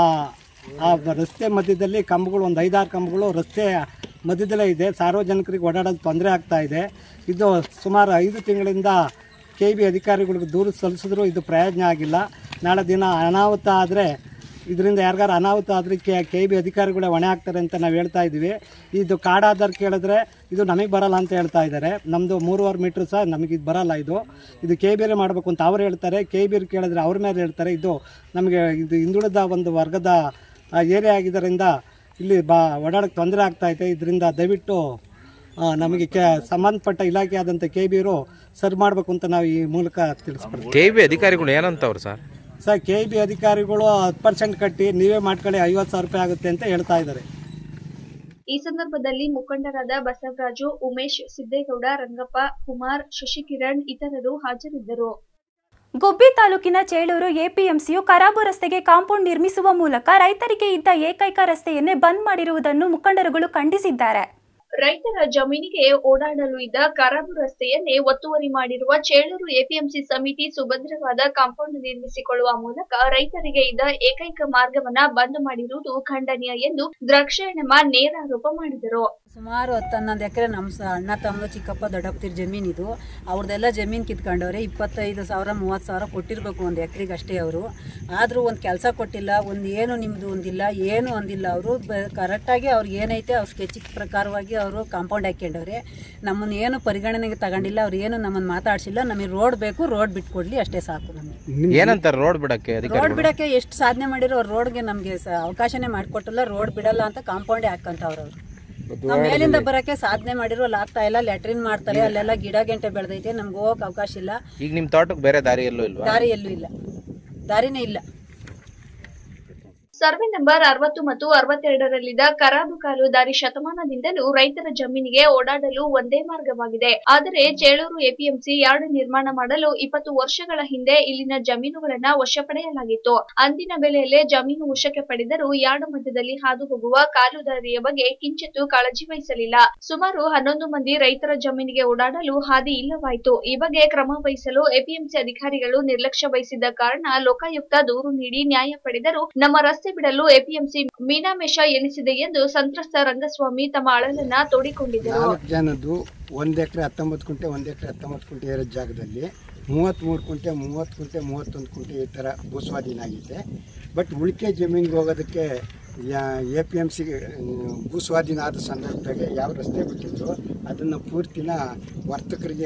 ಆ ರಸ್ತೆ ಮಧ್ಯದಲ್ಲಿ ಕಂಬಗಳು ಒಂದು ಐದಾರು ಕಂಬಗಳು ರಸ್ತೆ ಮಧ್ಯದಲ್ಲೇ ಇದೆ ಸಾರ್ವಜನಿಕರಿಗೆ ಓಡಾಡೋದು ತೊಂದರೆ ಆಗ್ತಾ ಇದೆ ಇದು ಸುಮಾರು ಐದು ತಿಂಗಳಿಂದ ಕೆ ಬಿ ಅಧಿಕಾರಿಗಳಿಗೆ ದೂರು ಸಲ್ಲಿಸಿದ್ರು ಇದು ಪ್ರಯೋಜನ ಆಗಿಲ್ಲ ನಾಳೆ ದಿನ ಅನಾಹುತ ಆದರೆ ಇದರಿಂದ ಯಾರಿಗಾರು ಅನಾಹುತ ಆದರೆ ಕೆ ಕೆ ಬಿ ಅಧಿಕಾರಿಗಳೇ ಹೊಣೆ ಆಗ್ತಾರೆ ಅಂತ ನಾವು ಹೇಳ್ತಾ ಇದ್ದೀವಿ ಇದು ಕಾಡಾಧಾರ್ ಕೇಳಿದ್ರೆ ಇದು ನಮಗೆ ಬರಲ್ಲ ಅಂತ ಹೇಳ್ತಾ ಇದ್ದಾರೆ ನಮ್ಮದು ಮೂರುವರೆ ಮೀಟ್ರ್ ಸಹ ನಮಗೆ ಇದು ಬರಲ್ಲ ಇದು ಇದು ಕೆ ಬಿರೇ ಮಾಡಬೇಕು ಅಂತ ಅವ್ರು ಹೇಳ್ತಾರೆ ಕೆ ಬಿರ್ ಕೇಳಿದ್ರೆ ಅವ್ರ ಮೇಲೆ ಹೇಳ್ತಾರೆ ಇದು ನಮಗೆ ಇದು ಹಿಂದುಳಿದ ಒಂದು ವರ್ಗದ ಏರಿಯಾ ಆಗಿದ್ದರಿಂದ ಇಲ್ಲಿ ಬಾ ಓಡಾಡೋಕ್ಕೆ ತೊಂದರೆ ಆಗ್ತಾಯಿದೆ ಇದರಿಂದ ದಯವಿಟ್ಟು ಆ, ನಮಗೆ ಕೆ ಸಂಬಂಧಪಟ್ಟ ಇಲಾಖೆ ಆದಂಥ ಕೆ ಬಿರು ಸರಿ ಮಾಡಬೇಕು ಅಂತ ನಾವು ಈ ಮೂಲಕ ತಿಳಿಸ್ಕೊಡ್ತೀವಿ ಕೆ ಬಿ ಅಧಿಕಾರಿಗಳು ಏನಂತವ್ರು ಸರ್ ಸರ್ ಕೆ ಬಿ ಅಧಿಕಾರಿಗಳು ಹತ್ತು ಪರ್ಸೆಂಟ್ ಕಟ್ಟಿ ನೀವೇ ಮಾಡ್ಕೊಳ್ಳಿ ಐವತ್ತು ಸಾವಿರ ರೂಪಾಯಿ ಆಗುತ್ತೆ ಅಂತ ಹೇಳ್ತಾ ಇದ್ದಾರೆ ಈ ಸಂದರ್ಭದಲ್ಲಿ ಮುಖಂಡರಾದ ಬಸವರಾಜು ಉಮೇಶ್ ಸಿದ್ದೇಗೌಡ ರಂಗಪ್ಪ ಕುಮಾರ್ ಶಶಿಕಿರಣ್ ಇತರರು ಹಾಜರಿದ್ದರು ಗುಬ್ಬಿ ತಾಲೂಕಿನ ಚೇಳೂರು ಎಪಿಎಂಸಿಯು ಕರಾಬು ರಸ್ತೆಗೆ ಕಾಂಪೌಂಡ್ ನಿರ್ಮಿಸುವ ಮೂಲಕ ರೈತರಿಗೆ ಇದ್ದ ಏಕೈಕ ರಸ್ತೆಯನ್ನೇ ಬಂದ್ ಮಾಡಿರುವುದನ್ನು ಮುಖಂಡರುಗಳು ಖಂಡಿಸಿದ್ದಾರೆ ರೈತರ ಜಮೀನಿಗೆ ಓಡಾಡಲು ಇದ್ದ ಕರಾಬು ರಸ್ತೆಯನ್ನೇ ಒತ್ತುವರಿ ಮಾಡಿರುವ ಚೇಳೂರು ಎಪಿಎಂಸಿ ಸಮಿತಿ ಸುಭದ್ರವಾದ ಕಾಂಪೌಂಡ್ ನಿರ್ಮಿಸಿಕೊಳ್ಳುವ ಮೂಲಕ ರೈತರಿಗೆ ಇದ್ದ ಏಕೈಕ ಮಾರ್ಗವನ್ನ ಬಂದ್ ಮಾಡಿರುವುದು ಖಂಡನೀಯ ಎಂದು ದ್ರಾಕ್ಷಾಯಣಮ್ಮ ನೇರಾರೋಪ ಮಾಡಿದರು ಸುಮಾರು ಹತ್ತು ಹನ್ನೊಂದು ಎಕರೆ ನಮ್ಮ ಸ ಅಣ್ಣ ತಮ್ಮ ಚಿಕ್ಕಪ್ಪ ದೊಡ್ಡಪ್ಪತಿರ್ ಜಮೀನಿದು ಅವ್ರದ್ದೆಲ್ಲ ಜಮೀನು ಕಿತ್ಕೊಂಡವ್ರೆ ಇಪ್ಪತ್ತೈದು ಸಾವಿರ ಮೂವತ್ತು ಸಾವಿರ ಕೊಟ್ಟಿರಬೇಕು ಒಂದು ಎಕರೆಗೆ ಅಷ್ಟೇ ಅವರು ಆದರೂ ಒಂದು ಕೆಲಸ ಕೊಟ್ಟಿಲ್ಲ ಒಂದು ಏನು ನಿಮ್ಮದು ಒಂದಿಲ್ಲ ಏನು ಒಂದಿಲ್ಲ ಅವರು ಬ ಕರೆಕ್ಟಾಗಿ ಅವ್ರಿಗೆ ಏನೈತೆ ಅವ್ರ ಸ್ಕೆಚಿಗೆ ಪ್ರಕಾರವಾಗಿ ಅವರು ಕಾಂಪೌಂಡ್ ಹಾಕ್ಕೊಂಡವ್ರೆ ನಮ್ಮನ್ನು ಏನು ಪರಿಗಣನೆಗೆ ತಗೊಂಡಿಲ್ಲ ಅವ್ರು ಏನು ನಮ್ಮನ್ನು ಮಾತಾಡ್ಸಿಲ್ಲ ನಮಗೆ ರೋಡ್ ಬೇಕು ರೋಡ್ ಬಿಟ್ಕೊಡ್ಲಿ ಅಷ್ಟೇ ಸಾಕು ನಮಗೆ ಏನಂತಾರೆ ರೋಡ್ ಬಿಡಕ್ಕೆ ರೋಡ್ ಅಧಿಕಾರಿಗಳು ಬಿಡಕ್ಕೆ ಎಷ್ಟು ಸಾಧನೆ ಮಾಡಿರೋ ರೋಡ್ಗೆ ನಮಗೆ ಅವಕಾಶನೇ ಮಾಡಿಕೊಟ್ಟಿಲ್ಲ ರೋಡ್ ಬಿಡಲ್ಲ ಅಂತ ಕಾಂಪೌಂಡೇ ಹಾಕಂತವ್ರು ಅವ್ರು ನಾವು ಮೇಲಿಂದ ಬರಕ್ಕೆ ಸಾಧನೆ ಮಾಡಿರೋ ಅಲ್ಲಿ ಆಗ್ತಾ ಇಲ್ಲ ಲ್ಯಾಟ್ರಿನ್ ಮಾಡ್ತಾರೆ ಅಲ್ಲೆಲ್ಲ ಗಿಡ ಗಂಟೆ ಬೆಳೆದೈತೆ ನಮ್ಗೆ ಹೋಗಕ್ಕೆ ಅವಕಾಶ ಇಲ್ಲ ಈಗ ನಿಮ್ ತೋಟಕ್ಕೆ ಬೇರೆ ದಾರಿ ಎಲ್ಲೂ ಇಲ್ವಾ ದಾರಿ ಎಲ್ಲೂ ಇಲ್ಲ ದಾರಿನೇ ಇಲ್ಲ ಸರ್ವೆ ನಂಬರ್ ಅರವತ್ತು ಮತ್ತು ಅರವತ್ತೆರಡರಲ್ಲಿದ್ದ ಕರಾಬು ಕಾಲು ದಾರಿ ಶತಮಾನದಿಂದಲೂ ರೈತರ ಜಮೀನಿಗೆ ಓಡಾಡಲು ಒಂದೇ ಮಾರ್ಗವಾಗಿದೆ ಆದರೆ ಚೇಳೂರು ಎಪಿಎಂಸಿ ಯಾರ್ಡ್ ನಿರ್ಮಾಣ ಮಾಡಲು ಇಪ್ಪತ್ತು ವರ್ಷಗಳ ಹಿಂದೆ ಇಲ್ಲಿನ ಜಮೀನುಗಳನ್ನ ವಶ ಪಡೆಯಲಾಗಿತ್ತು ಅಂದಿನ ಬೆಲೆಯಲ್ಲೇ ಜಮೀನು ವಶಕ್ಕೆ ಪಡೆದರೂ ಯಾರ್ಡ್ ಮಧ್ಯದಲ್ಲಿ ಹಾದು ಹೋಗುವ ಕಾಲು ದಾರಿಯ ಬಗ್ಗೆ ಕಿಂಚಿತ್ತೂ ಕಾಳಜಿ ವಹಿಸಲಿಲ್ಲ ಸುಮಾರು ಹನ್ನೊಂದು ಮಂದಿ ರೈತರ ಜಮೀನಿಗೆ ಓಡಾಡಲು ಹಾದಿ ಇಲ್ಲವಾಯಿತು ಈ ಬಗ್ಗೆ ಕ್ರಮ ವಹಿಸಲು ಎಪಿಎಂಸಿ ಅಧಿಕಾರಿಗಳು ನಿರ್ಲಕ್ಷ್ಯ ವಹಿಸಿದ್ದ ಕಾರಣ ಲೋಕಾಯುಕ್ತ ದೂರು ನೀಡಿ ನ್ಯಾಯ ಪಡೆದರೂ ನಮ್ಮ ರಸ್ತೆ ಬಿಡಲು ಎಪಿಎಂಸಿ ಮೀನಾಮೇಷ ಎನಿಸಿದೆ ಎಂದು ಸಂತ್ರಸ್ತ ರಂಗಸ್ವಾಮಿ ತಮ್ಮ ಅಳಲನ್ನ ತೋಡಿಕೊಂಡಿದ್ದರು ನಾಲ್ಕು ಜನದ್ದು ಒಂದು ಎಕರೆ ಹತ್ತೊಂಬತ್ತು ಕುಂಟೆ ಒಂದು ಎಕರೆ ಹತ್ತೊಂಬತ್ತು ಕುಂಟೆ ಇರೋ ಜಾಗದಲ್ಲಿ ಮೂವತ್ತ್ಮೂರು ಕುಂಟೆ ಮೂವತ್ತು ಕುಂಟೆ ಮೂವತ್ತೊಂದು ಕುಂಟೆ ಈ ಥರ ಭೂಸ್ವಾಧೀನ ಆಗಿದೆ ಬಟ್ ಉಳಿಕೆ ಜಮೀನಿಗೆ ಹೋಗೋದಕ್ಕೆ ಎ ಪಿ ಎಮ್ ಸಿ ಭೂಸ್ವಾಧೀನ ಆದ ಸಂದರ್ಭದಾಗೆ ಯಾವ ರಸ್ತೆ ಬಿಟ್ಟಿದ್ರು ಅದನ್ನು ಪೂರ್ತಿನ ವರ್ತಕರಿಗೆ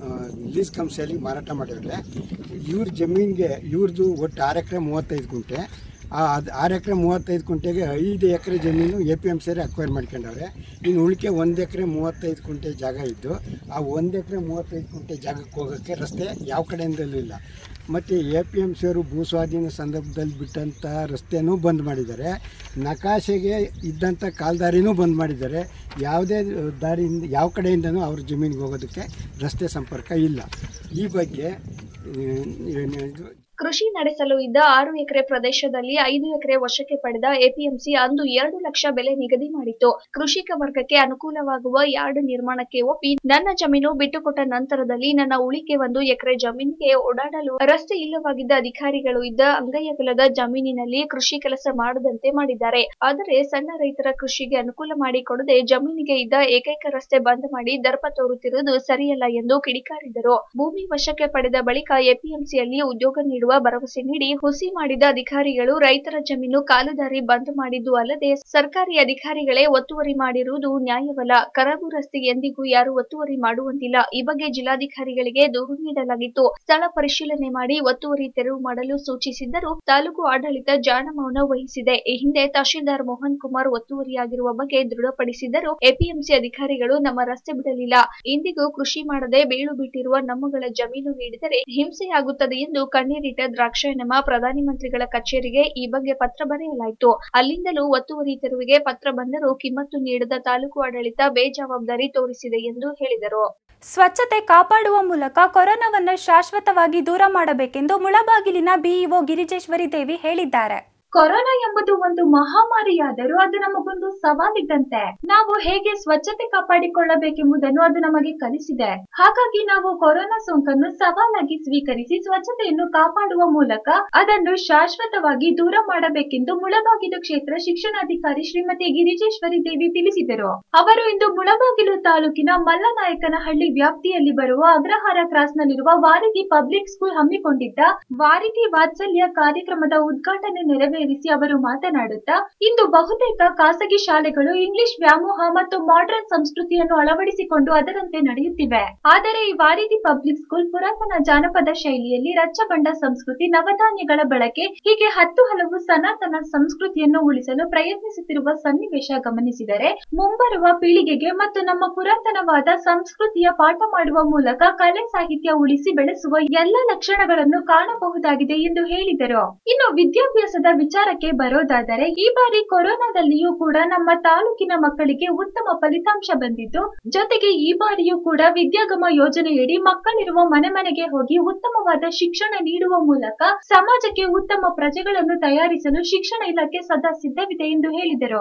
ಲೀಸ್ ಕಮ್ ಸೇಲಿಗೆ ಮಾರಾಟ ಮಾಡಿದ್ರೆ ಇವ್ರ ಜಮೀನಿಗೆ ಇವ್ರದ್ದು ಒಟ್ಟು ಆರು ಎಕರೆ ಮೂವತ್ತೈದು ಕುಂಟೆ ಆ ಅದು ಆರು ಎಕರೆ ಮೂವತ್ತೈದು ಕುಂಟೆಗೆ ಐದು ಎಕರೆ ಜಮೀನು ಎ ಪಿ ಎಮ್ ಸೇರಿ ಅಕ್ವೈರ್ ಮಾಡ್ಕೊಂಡವ್ರೆ ಇನ್ನು ಉಳಿಕೆ ಒಂದು ಎಕರೆ ಮೂವತ್ತೈದು ಕುಂಟೆ ಜಾಗ ಇದ್ದು ಆ ಒಂದು ಎಕರೆ ಮೂವತ್ತೈದು ಕುಂಟೆ ಜಾಗಕ್ಕೆ ಹೋಗೋಕ್ಕೆ ರಸ್ತೆ ಯಾವ ಕಡೆಯಿಂದಲೂ ಇಲ್ಲ ಮತ್ತು ಎ ಪಿ ಎಮ್ ಸಿಯವರು ಭೂಸ್ವಾಧೀನ ಸಂದರ್ಭದಲ್ಲಿ ಬಿಟ್ಟಂಥ ರಸ್ತೆನೂ ಬಂದ್ ಮಾಡಿದ್ದಾರೆ ನಕಾಶೆಗೆ ಇದ್ದಂಥ ಕಾಲ್ದಾರಿನೂ ಬಂದ್ ಮಾಡಿದ್ದಾರೆ ಯಾವುದೇ ದಾರಿಯಿಂದ ಯಾವ ಕಡೆಯಿಂದನೂ ಅವ್ರ ಜಮೀನಿಗೆ ಹೋಗೋದಕ್ಕೆ ರಸ್ತೆ ಸಂಪರ್ಕ ಇಲ್ಲ ಈ ಬಗ್ಗೆ ಆ, ಏನು ಇದು ಕೃಷಿ ನಡೆಸಲು ಇದ್ದ ಆರು ಎಕರೆ ಪ್ರದೇಶದಲ್ಲಿ ಐದು ಎಕರೆ ವಶಕ್ಕೆ ಪಡೆದ ಎಪಿಎಂಸಿ ಅಂದು ಎರಡು ಲಕ್ಷ ಬೆಲೆ ನಿಗದಿ ಮಾಡಿತ್ತು ಕೃಷಿಕ ವರ್ಗಕ್ಕೆ ಅನುಕೂಲವಾಗುವ ಯಾರ್ಡ್ ನಿರ್ಮಾಣಕ್ಕೆ ಒಪ್ಪಿ ನನ್ನ ಜಮೀನು ಬಿಟ್ಟುಕೊಟ್ಟ ನಂತರದಲ್ಲಿ ನನ್ನ ಉಳಿಕೆ ಒಂದು ಎಕರೆ ಜಮೀನಿಗೆ ಓಡಾಡಲು ರಸ್ತೆ ಇಲ್ಲವಾಗಿದ್ದ ಅಧಿಕಾರಿಗಳು ಇದ್ದ ಅಂಗೈಯಗಲದ ಜಮೀನಿನಲ್ಲಿ ಕೃಷಿ ಕೆಲಸ ಮಾಡದಂತೆ ಮಾಡಿದ್ದಾರೆ ಆದರೆ ಸಣ್ಣ ರೈತರ ಕೃಷಿಗೆ ಅನುಕೂಲ ಮಾಡಿಕೊಡದೆ ಜಮೀನಿಗೆ ಇದ್ದ ಏಕೈಕ ರಸ್ತೆ ಬಂದ್ ಮಾಡಿ ದರ್ಪ ತೋರುತ್ತಿರುವುದು ಸರಿಯಲ್ಲ ಎಂದು ಕಿಡಿಕಾರಿದರು ಭೂಮಿ ವಶಕ್ಕೆ ಪಡೆದ ಬಳಿಕ ಎಪಿಎಂಸಿಯಲ್ಲಿ ಉದ್ಯೋಗ ನೀಡುವ ಭರವಸೆ ನೀಡಿ ಹುಸಿ ಮಾಡಿದ ಅಧಿಕಾರಿಗಳು ರೈತರ ಜಮೀನು ಕಾಲುದಾರಿ ಬಂದ್ ಮಾಡಿದ್ದು ಅಲ್ಲದೆ ಸರ್ಕಾರಿ ಅಧಿಕಾರಿಗಳೇ ಒತ್ತುವರಿ ಮಾಡಿರುವುದು ನ್ಯಾಯವಲ್ಲ ಕರಬು ರಸ್ತೆ ಎಂದಿಗೂ ಯಾರು ಒತ್ತುವರಿ ಮಾಡುವಂತಿಲ್ಲ ಈ ಬಗ್ಗೆ ಜಿಲ್ಲಾಧಿಕಾರಿಗಳಿಗೆ ದೂರು ನೀಡಲಾಗಿತ್ತು ಸ್ಥಳ ಪರಿಶೀಲನೆ ಮಾಡಿ ಒತ್ತುವರಿ ತೆರವು ಮಾಡಲು ಸೂಚಿಸಿದ್ದರೂ ತಾಲೂಕು ಆಡಳಿತ ಜಾಣಮೌನ ವಹಿಸಿದೆ ಈ ಹಿಂದೆ ತಹಶೀಲ್ದಾರ್ ಮೋಹನ್ ಕುಮಾರ್ ಒತ್ತುವರಿಯಾಗಿರುವ ಬಗ್ಗೆ ದೃಢಪಡಿಸಿದ್ದರೂ ಎಪಿಎಂಸಿ ಅಧಿಕಾರಿಗಳು ನಮ್ಮ ರಸ್ತೆ ಬಿಡಲಿಲ್ಲ ಇಂದಿಗೂ ಕೃಷಿ ಮಾಡದೆ ಬೀಳು ಬಿಟ್ಟಿರುವ ನಮ್ಮಗಳ ಜಮೀನು ನೀಡಿದರೆ ಹಿಂಸೆಯಾಗುತ್ತದೆ ಎಂದು ಕಣ್ಣೀರಿಟ್ಟ ದ್ರಾಕ್ಷಾಯಣಮ್ಮ ಪ್ರಧಾನಿ ಮಂತ್ರಿಗಳ ಕಚೇರಿಗೆ ಈ ಬಗ್ಗೆ ಪತ್ರ ಬರೆಯಲಾಯಿತು ಅಲ್ಲಿಂದಲೂ ಒತ್ತುವರಿ ತೆರವಿಗೆ ಪತ್ರ ಬಂದರೂ ಕಿಮ್ಮತ್ತು ನೀಡದ ತಾಲೂಕು ಆಡಳಿತ ಬೇಜವಾಬ್ದಾರಿ ತೋರಿಸಿದೆ ಎಂದು ಹೇಳಿದರು ಸ್ವಚ್ಛತೆ ಕಾಪಾಡುವ ಮೂಲಕ ಕೊರೋನಾವನ್ನು ಶಾಶ್ವತವಾಗಿ ದೂರ ಮಾಡಬೇಕೆಂದು ಮುಳಬಾಗಿಲಿನ ಬಿಇಒ ಗಿರಿಜೇಶ್ವರಿ ದೇವಿ ಹೇಳಿದ್ದಾರೆ ಕೊರೋನಾ ಎಂಬುದು ಒಂದು ಮಹಾಮಾರಿಯಾದರೂ ಅದು ನಮಗೊಂದು ಸವಾಲಿದ್ದಂತೆ ನಾವು ಹೇಗೆ ಸ್ವಚ್ಛತೆ ಕಾಪಾಡಿಕೊಳ್ಳಬೇಕೆಂಬುದನ್ನು ಅದು ನಮಗೆ ಕಲಿಸಿದೆ ಹಾಗಾಗಿ ನಾವು ಕೊರೋನಾ ಸೋಂಕನ್ನು ಸವಾಲಾಗಿ ಸ್ವೀಕರಿಸಿ ಸ್ವಚ್ಛತೆಯನ್ನು ಕಾಪಾಡುವ ಮೂಲಕ ಅದನ್ನು ಶಾಶ್ವತವಾಗಿ ದೂರ ಮಾಡಬೇಕೆಂದು ಮುಳಬಾಗಿಲು ಕ್ಷೇತ್ರ ಶಿಕ್ಷಣಾಧಿಕಾರಿ ಶ್ರೀಮತಿ ಗಿರಿಜೇಶ್ವರಿ ದೇವಿ ತಿಳಿಸಿದರು ಅವರು ಇಂದು ಮುಳಬಾಗಿಲು ತಾಲೂಕಿನ ಮಲ್ಲನಾಯಕನಹಳ್ಳಿ ವ್ಯಾಪ್ತಿಯಲ್ಲಿ ಬರುವ ಅಗ್ರಹಾರ ಕ್ರಾಸ್ನಲ್ಲಿರುವ ವಾರಿಧಿ ಪಬ್ಲಿಕ್ ಸ್ಕೂಲ್ ಹಮ್ಮಿಕೊಂಡಿದ್ದ ವಾರಿಧಿ ವಾತ್ಸಲ್ಯ ಕಾರ್ಯಕ್ರಮದ ಉದ್ಘಾಟನೆ ನೆರವೇರಿಸಿ ಅವರು ಮಾತನಾಡುತ್ತಾ ಇಂದು ಬಹುತೇಕ ಖಾಸಗಿ ಶಾಲೆಗಳು ಇಂಗ್ಲಿಷ್ ವ್ಯಾಮೋಹ ಮತ್ತು ಮಾಡರ್ನ್ ಸಂಸ್ಕೃತಿಯನ್ನು ಅಳವಡಿಸಿಕೊಂಡು ಅದರಂತೆ ನಡೆಯುತ್ತಿವೆ ಆದರೆ ಈ ವಾರಿಧಿ ಪಬ್ಲಿಕ್ ಸ್ಕೂಲ್ ಪುರಾತನ ಜಾನಪದ ಶೈಲಿಯಲ್ಲಿ ರಚ್ಚಬಂಡ ಸಂಸ್ಕೃತಿ ನವಧಾನ್ಯಗಳ ಬಳಕೆ ಹೀಗೆ ಹತ್ತು ಹಲವು ಸನಾತನ ಸಂಸ್ಕೃತಿಯನ್ನು ಉಳಿಸಲು ಪ್ರಯತ್ನಿಸುತ್ತಿರುವ ಸನ್ನಿವೇಶ ಗಮನಿಸಿದರೆ ಮುಂಬರುವ ಪೀಳಿಗೆಗೆ ಮತ್ತು ನಮ್ಮ ಪುರಾತನವಾದ ಸಂಸ್ಕೃತಿಯ ಪಾಠ ಮಾಡುವ ಮೂಲಕ ಕಲೆ ಸಾಹಿತ್ಯ ಉಳಿಸಿ ಬೆಳೆಸುವ ಎಲ್ಲ ಲಕ್ಷಣಗಳನ್ನು ಕಾಣಬಹುದಾಗಿದೆ ಎಂದು ಹೇಳಿದರು ಇನ್ನು ವಿದ್ಯಾಭ್ಯಾಸದ ವಿಚಾರಕ್ಕೆ ಬರೋದಾದರೆ ಈ ಬಾರಿ ಕೊರೋನಾದಲ್ಲಿಯೂ ಕೂಡ ನಮ್ಮ ತಾಲೂಕಿನ ಮಕ್ಕಳಿಗೆ ಉತ್ತಮ ಫಲಿತಾಂಶ ಬಂದಿದ್ದು ಜೊತೆಗೆ ಈ ಬಾರಿಯೂ ಕೂಡ ವಿದ್ಯಾಗಮ ಯೋಜನೆಯಡಿ ಮಕ್ಕಳಿರುವ ಮನೆ ಮನೆಗೆ ಹೋಗಿ ಉತ್ತಮವಾದ ಶಿಕ್ಷಣ ನೀಡುವ ಮೂಲಕ ಸಮಾಜಕ್ಕೆ ಉತ್ತಮ ಪ್ರಜೆಗಳನ್ನು ತಯಾರಿಸಲು ಶಿಕ್ಷಣ ಇಲಾಖೆ ಸದಾ ಸಿದ್ಧವಿದೆ ಎಂದು ಹೇಳಿದರು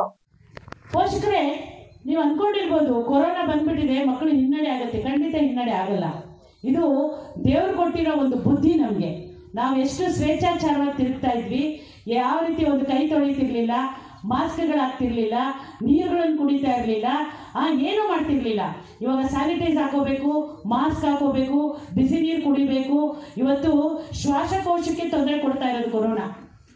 ಪೋಷಕರೇ ನೀವು ಅನ್ಕೊಂಡಿರ್ಬೋದು ಕೊರೋನಾ ಬಂದ್ಬಿಟ್ಟಿದೆ ಮಕ್ಕಳು ಹಿನ್ನಡೆ ಆಗುತ್ತೆ ಖಂಡಿತ ಹಿನ್ನಡೆ ಆಗಲ್ಲ ಇದು ದೇವ್ರು ಕೊಟ್ಟಿರೋ ಒಂದು ಬುದ್ಧಿ ನಮಗೆ ನಾವು ಎಷ್ಟು ಸ್ವೇಚ್ಛಾಚಾರವಾಗಿ ತಿರುಗ್ತಾ ಇದ್ವಿ ಯಾವ ರೀತಿ ಒಂದು ಕೈ ತೊಳಿತಿರ್ಲಿಲ್ಲ ಮಾಸ್ಕ್ಗಳಾಗ್ತಿರ್ಲಿಲ್ಲ ನೀರುಗಳನ್ನು ಕುಡಿತಾ ಇರಲಿಲ್ಲ ಏನೂ ಮಾಡ್ತಿರ್ಲಿಲ್ಲ ಇವಾಗ ಸ್ಯಾನಿಟೈಸ್ ಹಾಕೋಬೇಕು ಮಾಸ್ಕ್ ಹಾಕೋಬೇಕು ಬಿಸಿ ನೀರು ಕುಡಿಬೇಕು ಇವತ್ತು ಶ್ವಾಸಕೋಶಕ್ಕೆ ತೊಂದರೆ ಕೊಡ್ತಾ ಇರೋದು ಕೊರೋನಾ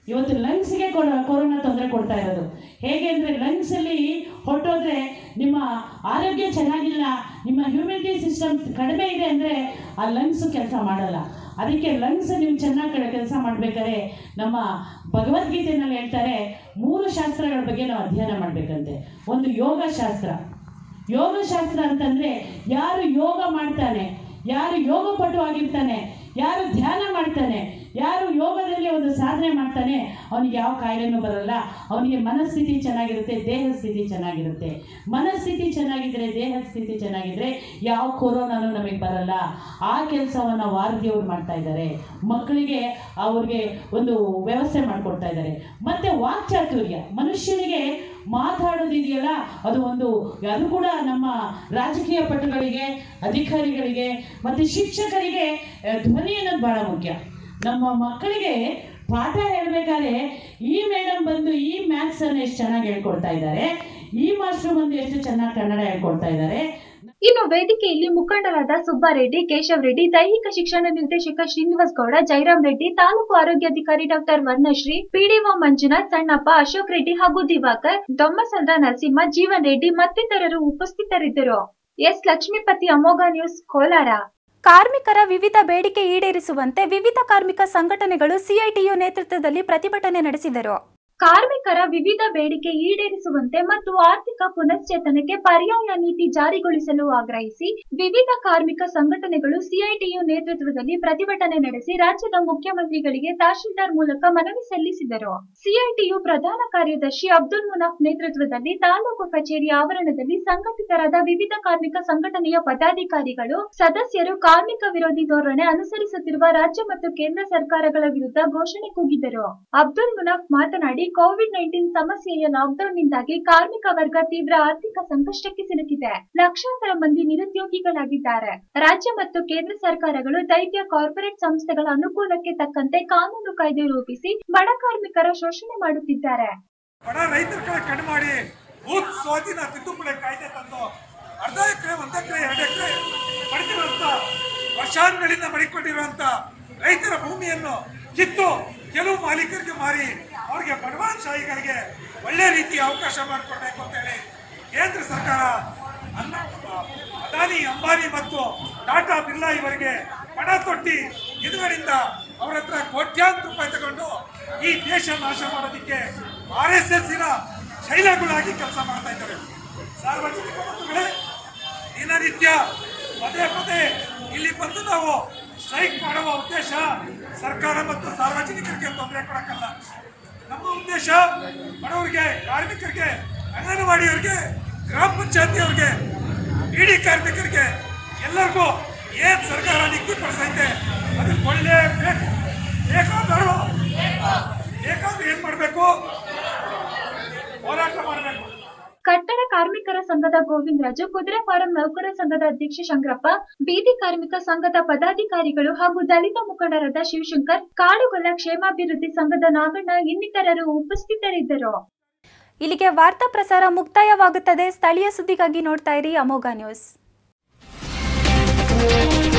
ಇವತ್ತು ಲಂಗ್ಸ್ಗೆ ಕೊರೋನಾ ತೊಂದರೆ ಕೊಡ್ತಾ ಇರೋದು ಹೇಗೆ ಅಂದರೆ ಲಂಗ್ಸಲ್ಲಿ ಹೊರಟೋದ್ರೆ ನಿಮ್ಮ ಆರೋಗ್ಯ ಚೆನ್ನಾಗಿಲ್ಲ ನಿಮ್ಮ ಹ್ಯೂಮಿನಿಟಿ ಸಿಸ್ಟಮ್ ಕಡಿಮೆ ಇದೆ ಅಂದರೆ ಆ ಲಂಗ್ಸು ಕೆಲಸ ಮಾಡಲ್ಲ ಅದಕ್ಕೆ ಲಂಗ್ಸ್ ನೀವು ಚೆನ್ನಾಗಿ ಕೆಲಸ ಮಾಡಬೇಕಾದ್ರೆ ನಮ್ಮ ಭಗವದ್ಗೀತೆಯಲ್ಲಿ ಹೇಳ್ತಾರೆ ಮೂರು ಶಾಸ್ತ್ರಗಳ ಬಗ್ಗೆ ನಾವು ಅಧ್ಯಯನ ಮಾಡಬೇಕಂತೆ ಒಂದು ಯೋಗ ಶಾಸ್ತ್ರ ಯೋಗಶಾಸ್ತ್ರ ಅಂತಂದರೆ ಯಾರು ಯೋಗ ಮಾಡ್ತಾನೆ ಯಾರು ಯೋಗ ಪಟು ಆಗಿರ್ತಾನೆ ಯಾರು ಧ್ಯಾನ ಮಾಡ್ತಾನೆ ಯಾರು ಯೋಗದಲ್ಲಿ ಒಂದು ಸಾಧನೆ ಮಾಡ್ತಾನೆ ಅವನಿಗೆ ಯಾವ ಕಾಯಿಲೆನೂ ಬರಲ್ಲ ಅವನಿಗೆ ಮನಸ್ಥಿತಿ ಚೆನ್ನಾಗಿರುತ್ತೆ ದೇಹ ಸ್ಥಿತಿ ಚೆನ್ನಾಗಿರುತ್ತೆ ಮನಸ್ಥಿತಿ ಚೆನ್ನಾಗಿದ್ರೆ ದೇಹ ಸ್ಥಿತಿ ಚೆನ್ನಾಗಿದ್ರೆ ಯಾವ ಕೊರೋನಾನು ನಮಗೆ ಬರಲ್ಲ ಆ ಕೆಲಸವನ್ನು ವಾರದಿಯವರು ಮಾಡ್ತಾ ಇದ್ದಾರೆ ಮಕ್ಕಳಿಗೆ ಅವ್ರಿಗೆ ಒಂದು ವ್ಯವಸ್ಥೆ ಮಾಡಿಕೊಡ್ತಾ ಇದ್ದಾರೆ ಮತ್ತು ವಾಕ್ಚಾತುರ್ಯ ಮನುಷ್ಯನಿಗೆ ಮಾತಾಡೋದಿದೆಯಲ್ಲ ಅದು ಒಂದು ಅದು ಕೂಡ ನಮ್ಮ ರಾಜಕೀಯ ಪಟುಗಳಿಗೆ ಅಧಿಕಾರಿಗಳಿಗೆ ಮತ್ತು ಶಿಕ್ಷಕರಿಗೆ ಆ, ಧ್ವನಿ ಅನ್ನೋದು ಬಹಳ ಮುಖ್ಯ ನಮ್ಮ ಮಕ್ಕಳಿಗೆ ಪಾಠ ಹೇಳಬೇಕಾದ್ರೆ ಈ ಮೇಡಮ್ ಬಂದು ಈ ಮ್ಯಾಥ್ಸ್ ಅನ್ನು ಎಷ್ಟು ಚೆನ್ನಾಗಿ ಹೇಳ್ಕೊಡ್ತಾ ಇದ್ದಾರೆ ಈ ಮಾಸ್ಟರ್ ಬಂದು ಎಷ್ಟು ಚೆನ್ನಾಗಿ ಕನ್ನಡ ಹೇಳ್ಕೊಡ್ತಾ ಇದ್ದಾರೆ ಇನ್ನು ವೇದಿಕೆಯಲ್ಲಿ ಮುಖಂಡರಾದ ಸುಬ್ಬಾರೆಡ್ಡಿ ಕೇಶವ್ ರೆಡ್ಡಿ ದೈಹಿಕ ಶಿಕ್ಷಣ ನಿರ್ದೇಶಕ ಶ್ರೀನಿವಾಸ್ ಗೌಡ ಜೈರಾಮ್ ರೆಡ್ಡಿ ತಾಲೂಕು ಆರೋಗ್ಯಾಧಿಕಾರಿ ಡಾಕ್ಟರ್ ವರ್ಣಶ್ರೀ ಪಿಡಿಒ ಮಂಜುನಾಥ್ ಸಣ್ಣಪ್ಪ ಅಶೋಕ್ ರೆಡ್ಡಿ ಹಾಗೂ ದಿವಾಕರ್ ದೊಮ್ಮಸಂದ್ರ ನರಸಿಂಹ ಜೀವನ್ ರೆಡ್ಡಿ ಮತ್ತಿತರರು ಉಪಸ್ಥಿತರಿದ್ದರು ಎಸ್ ಲಕ್ಷ್ಮೀಪತಿ ಅಮೋಘ ನ್ಯೂಸ್ ಕೋಲಾರ ಕಾರ್ಮಿಕರ ವಿವಿಧ ಬೇಡಿಕೆ ಈಡೇರಿಸುವಂತೆ ವಿವಿಧ ಕಾರ್ಮಿಕ ಸಂಘಟನೆಗಳು ಸಿಐಟಿಯು ನೇತೃತ್ವದಲ್ಲಿ ಪ್ರತಿಭಟನೆ ನಡೆಸಿದರು ಕಾರ್ಮಿಕರ ವಿವಿಧ ಬೇಡಿಕೆ ಈಡೇರಿಸುವಂತೆ ಮತ್ತು ಆರ್ಥಿಕ ಪುನಶ್ಚೇತನಕ್ಕೆ ಪರ್ಯಾಯ ನೀತಿ ಜಾರಿಗೊಳಿಸಲು ಆಗ್ರಹಿಸಿ ವಿವಿಧ ಕಾರ್ಮಿಕ ಸಂಘಟನೆಗಳು ಸಿಐಟಿಯು ನೇತೃತ್ವದಲ್ಲಿ ಪ್ರತಿಭಟನೆ ನಡೆಸಿ ರಾಜ್ಯದ ಮುಖ್ಯಮಂತ್ರಿಗಳಿಗೆ ತಹಶೀಲ್ದಾರ್ ಮೂಲಕ ಮನವಿ ಸಲ್ಲಿಸಿದರು ಸಿಐಟಿಯು ಪ್ರಧಾನ ಕಾರ್ಯದರ್ಶಿ ಅಬ್ದುಲ್ ಮುನಾಫ್ ನೇತೃತ್ವದಲ್ಲಿ ತಾಲೂಕು ಕಚೇರಿ ಆವರಣದಲ್ಲಿ ಸಂಘಟಿತರಾದ ವಿವಿಧ ಕಾರ್ಮಿಕ ಸಂಘಟನೆಯ ಪದಾಧಿಕಾರಿಗಳು ಸದಸ್ಯರು ಕಾರ್ಮಿಕ ವಿರೋಧಿ ಧೋರಣೆ ಅನುಸರಿಸುತ್ತಿರುವ ರಾಜ್ಯ ಮತ್ತು ಕೇಂದ್ರ ಸರ್ಕಾರಗಳ ವಿರುದ್ಧ ಘೋಷಣೆ ಕೂಗಿದರು ಅಬ್ದುಲ್ ಮುನಾಫ್ ಮಾತನಾಡಿ ಕೋವಿಡ್ ನೈನ್ಟೀನ್ ಸಮಸ್ಯೆಯ ಲಾಕ್ಡೌನ್ ನಿಂದಾಗಿ ಕಾರ್ಮಿಕ ವರ್ಗ ತೀವ್ರ ಆರ್ಥಿಕ ಸಂಕಷ್ಟಕ್ಕೆ ಸಿಲುಕಿದೆ ಲಕ್ಷಾಂತರ ಮಂದಿ ನಿರುದ್ಯೋಗಿಗಳಾಗಿದ್ದಾರೆ ರಾಜ್ಯ ಮತ್ತು ಕೇಂದ್ರ ಸರ್ಕಾರಗಳು ದೈತ್ಯ ಕಾರ್ಪೊರೇಟ್ ಸಂಸ್ಥೆಗಳ ಅನುಕೂಲಕ್ಕೆ ತಕ್ಕಂತೆ ಕಾನೂನು ಕಾಯ್ದೆ ರೂಪಿಸಿ ಬಡ ಕಾರ್ಮಿಕರ ಶೋಷಣೆ ಮಾಡುತ್ತಿದ್ದಾರೆ ಬಡ ರೈತರ ಕಡೆ ಕಣ್ಣು ಮಾಡಿ ಭೂತ್ ಸ್ವಾಧೀನ ತಿದ್ದುಪಡಿ ಕಾಯ್ದೆ ತಂದು ಅರ್ಧ ಎಕರೆ ಒಂದ್ ಎಕರೆ ಎರಡು ಎಕರೆ ಪಡೆದಿರುವಂತ ವರ್ಷಾನುಗಳಿಂದ ಮಡಿಕೊಂಡಿರುವಂತ ರೈತರ ಭೂಮಿಯನ್ನು ಕಿತ್ತು ಕೆಲವು ಮಾಲೀಕರಿಗೆ ಮಾರಿ ಅವ್ರಿಗೆ ಬಡವಾನಶಾಹಿಗಳಿಗೆ ಒಳ್ಳೆ ರೀತಿಯ ಅವಕಾಶ ಮಾಡಿಕೊಡ್ಬೇಕು ಅಂತೇಳಿ ಕೇಂದ್ರ ಸರ್ಕಾರ ಅನ್ನ ಅದಾನಿ ಅಂಬಾನಿ ಮತ್ತು ಟಾಟಾ ಬಿರ್ಲಾ ಇವರಿಗೆ ಪಣ ತೊಟ್ಟಿ ಎದುರುಗಳಿಂದ ಅವರ ಹತ್ರ ಕೋಟ್ಯಾಂತರ ರೂಪಾಯಿ ತಗೊಂಡು ಈ ದೇಶ ನಾಶ ಮಾಡೋದಕ್ಕೆ ಆರ್ ಎಸ್ ಎಸ್ ಇನ ಶೈಲಗಳಾಗಿ ಕೆಲಸ ಮಾಡ್ತಾ ಇದ್ದಾರೆ ಸಾರ್ವಜನಿಕ ಬಂಧುಗಳೇ ದಿನನಿತ್ಯ ಪದೇ ಪದೇ ಇಲ್ಲಿ ಬಂದು ನಾವು ಸ್ಟ್ರೈಕ್ ಮಾಡುವ ಉದ್ದೇಶ ಸರ್ಕಾರ ಮತ್ತು ಸಾರ್ವಜನಿಕರಿಗೆ ತೊಂದರೆ ಕೊಡಕ್ಕಲ್ಲ ನಮ್ಮ ಉದ್ದೇಶ ಬಡವರಿಗೆ ಕಾರ್ಮಿಕರಿಗೆ ಅಂಗನವಾಡಿಯವರಿಗೆ ಗ್ರಾಮ ಪಂಚಾಯತಿಯವ್ರಿಗೆ ಇಡೀ ಕಾರ್ಮಿಕರಿಗೆ ಎಲ್ಲರಿಗೂ ಏನ್ ಸರ್ಕಾರ ನಿಗದಿಪಡಿಸೈತೆ ಅದಕ್ಕೆ ಒಳ್ಳೆ ಬೇಕು ಬೇಕಾದರೂ ಬೇಕಾದ್ರೆ ಏನ್ ಮಾಡಬೇಕು ಹೋರಾಟ ಮಾಡಬೇಕು ಕಟ್ಟಡ ಕಾರ್ಮಿಕರ ಸಂಘದ ಗೋವಿಂದರಾಜು ಕುದುರೆ ಫಾರಂ ನೌಕರ ಸಂಘದ ಅಧ್ಯಕ್ಷ ಶಂಕರಪ್ಪ ಬೀದಿ ಕಾರ್ಮಿಕ ಸಂಘದ ಪದಾಧಿಕಾರಿಗಳು ಹಾಗೂ ದಲಿತ ಮುಖಂಡರಾದ ಶಿವಶಂಕರ್ ಕಾಡುಗೊಲ್ಲ ಕ್ಷೇಮಾಭಿವೃದ್ಧಿ ಸಂಘದ ನಾಗಣ್ಣ ಇನ್ನಿತರರು ಉಪಸ್ಥಿತರಿದ್ದರು ಇಲ್ಲಿಗೆ ವಾರ್ತಾ ಪ್ರಸಾರ ಮುಕ್ತಾಯವಾಗುತ್ತದೆ ಸ್ಥಳೀಯ ಸುದ್ದಿಗಾಗಿ ನೋಡ್ತಾ ಇರಿ ಅಮೋಘ ನ್ಯೂಸ್